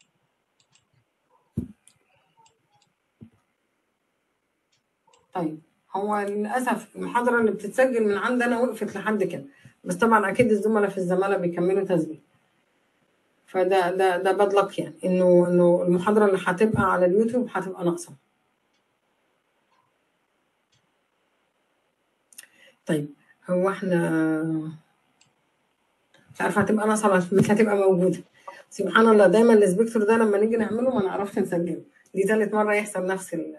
S1: طيب هو للاسف المحاضره اللي بتتسجل من عندنا وقفت لحد كده بس طبعا اكيد الزملاء في الزماله بيكملوا تسجيل فده ده ده باد لك يعني انه انه المحاضره اللي هتبقى على اليوتيوب هتبقى ناقصه طيب هو احنا مش عارفه هتبقى ناقصه ولا مش هتبقى موجوده سبحان الله دايما السبيكتور ده لما نيجي نعمله ما نعرفش نسجله دي تالت مره يحصل نفس ال...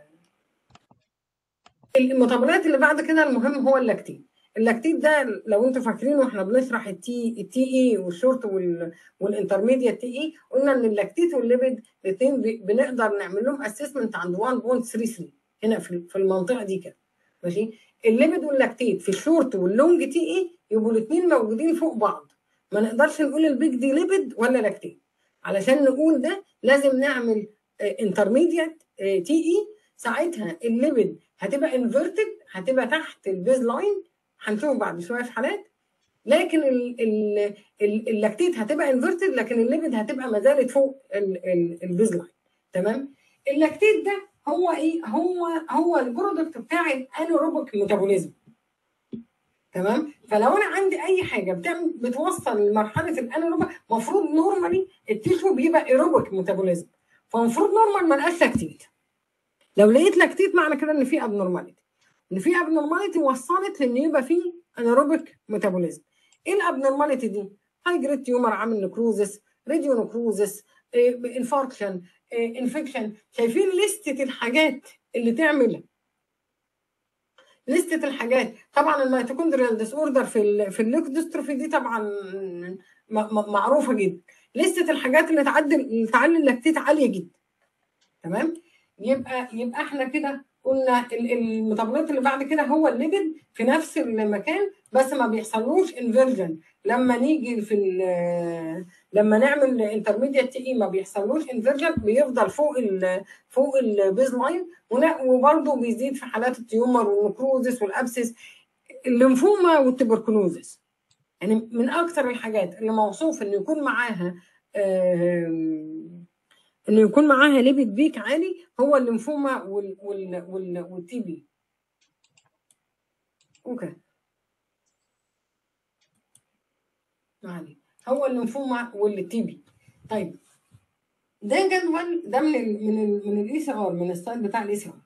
S1: المتابعات اللي بعد كده المهم هو اللاكتين اللاكتين ده لو انتوا فاكرين واحنا بنشرح التي التي اي والشورت وال والانترميديت تي اي قلنا ان اللاكتيت والليبيد الاثنين بنقدر نعمل لهم اسسمنت عند 1.33 هنا في في المنطقه دي كده ماشي الليبيد واللاكتيت في الشورت واللونج تي اي يبقوا الاثنين موجودين فوق بعض ما نقدرش نقول البيج دي ليبيد ولا لاكتيت علشان نقول ده لازم نعمل انترميديت تي اي ساعتها الليبيد هتبقى انفيرتد هتبقى تحت البيز لاين هنشوف بعد شويه في حالات لكن ال ال ال اللاكتيت هتبقى انفيرتد لكن الليبيد هتبقى ما زالت فوق البيز لاين تمام اللاكتيت ده هو ايه هو هو البرودكت بتاع الانيروبيك ميتابوليزم تمام فلو انا عندي اي حاجه بتعمل بتوصل لمرحله الانيروبيك المفروض نورمالي التيشو بيبقى ايروبيك ميتابوليزم فالمفروض نورمال ما لقاش لاكتيت لو لقيت لاكتيت معنى كده ان في ابنورماليتي ان في ابنورماليتي وصلت لان يبقى في انيروبيك ميتابوليزم ايه الابنورماليتي دي هاي جريد تيومر عامل نكروزس راديو نكروزس انفاركشن انفكشن شايفين لستة الحاجات اللي تعمل لستة الحاجات طبعا الميتوكوندريال ديس اوردر في ال في الليكودستروفي دي طبعا معروفه جدا لستة الحاجات اللي تعدل اللي تعلي اللاكتيت عاليه جدا تمام يبقى يبقى احنا كده قلنا الميتابوليت اللي بعد كده هو الليبيد في نفس المكان بس ما بيحصلوش انفيرجن لما نيجي في لما نعمل انترميديت تي ما بيحصلوش انفيرجن بيفضل فوق ال فوق البيز لاين وبرضه بيزيد في حالات التيومر والنكروزس والابسس الليمفوما والتبركلوزس يعني من اكثر الحاجات اللي موصوف انه يكون معاها انه يكون معاها ليبيد بيك عالي هو الليمفوما وال وال وال والتي بي اوكي معلي هو الليمفوما والتي بي طيب ده جدول ده من ال من ال من الاي سي ار من الستايل بتاع الاي سي ار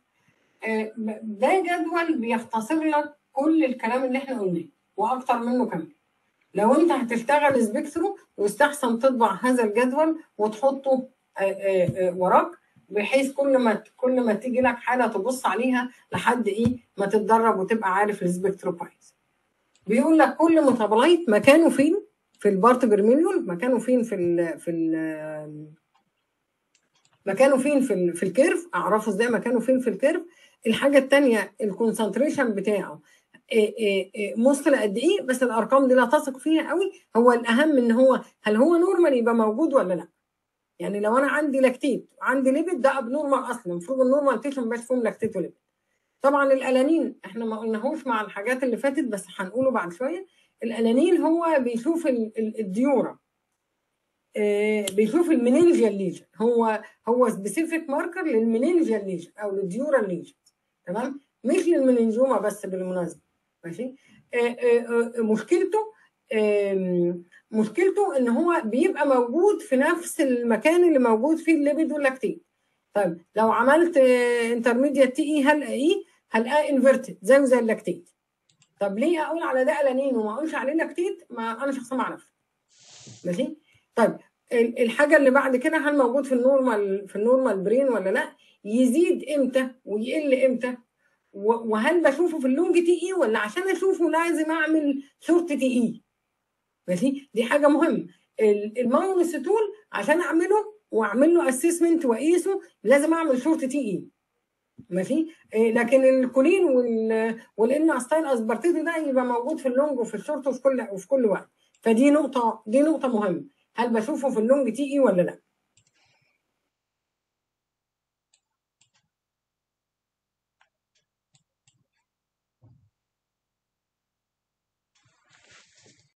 S1: ده جدول بيختصر لك كل الكلام اللي احنا قلناه واكتر منه كمان لو انت هتشتغل سبيكترو يستحسن تطبع هذا الجدول وتحطه آه، آه، آه، وراك بحيث كل ما كل ما تيجي لك حاله تبص عليها لحد ايه ما تتدرب وتبقى عارف السبيكترو كويس بيقول لك كل ميتابولايت مكانه فين في البارت برميليون مكانه فين في ال في ال مكانه فين في ال في الكيرف اعرفه ازاي مكانه فين في الكيرف الحاجه الثانيه الكونسنتريشن بتاعه إيه إيه إيه وصل قد ايه بس الارقام دي لا تثق فيها قوي هو الاهم ان هو هل هو نورمال يبقى موجود ولا لا يعني لو انا عندي لاكتيت وعندي ليبيد ده ابنورمال اصلا المفروض النورمال تيشن ما يبقاش فيهم لاكتيت وليبيد طبعا الالانين احنا ما قلناهوش مع الحاجات اللي فاتت بس هنقوله بعد شويه الالانين هو بيشوف ال- ال- الديورا آه، بيشوف المننجيال ليجن هو هو سبيسيفيك ماركر للمننجيال ليجن او للديورال ليجن تمام مش للمننجوما بس بالمناسبه ماشي آه، آه، آه، مشكلته آم، مشكلته ان هو بيبقى موجود في نفس المكان اللي موجود فيه الليبيد واللاكتين طيب لو عملت انترميديت تي اي هلاقيه هلاقيه انفيرتد زيه زي اللاكتيت طب ليه اقول على ده الانين وما اقولش عليه لاكتيت ما انا شخصيا ما اعرفش ماشي طيب ال- الحاجه اللي بعد كده هل موجود في النورمال في النورمال برين ولا لا يزيد امتى ويقل امتى و- وهل بشوفه في اللونج تي اي ولا عشان اشوفه لازم اعمل شورت تي اي ماشي دي حاجه مهمه ال- الماونوستول عشان اعمله واعمل له اسسمنت واقيسه لازم اعمل شورت تي اي ماشي إيه، لكن الكولين وال والان استايل اسبرتيتو ده يبقى موجود في اللونج وفي الشورت وفي كل وفي كل وقت فدي نقطه دي نقطه مهمه هل بشوفه في اللونج تي اي ولا لا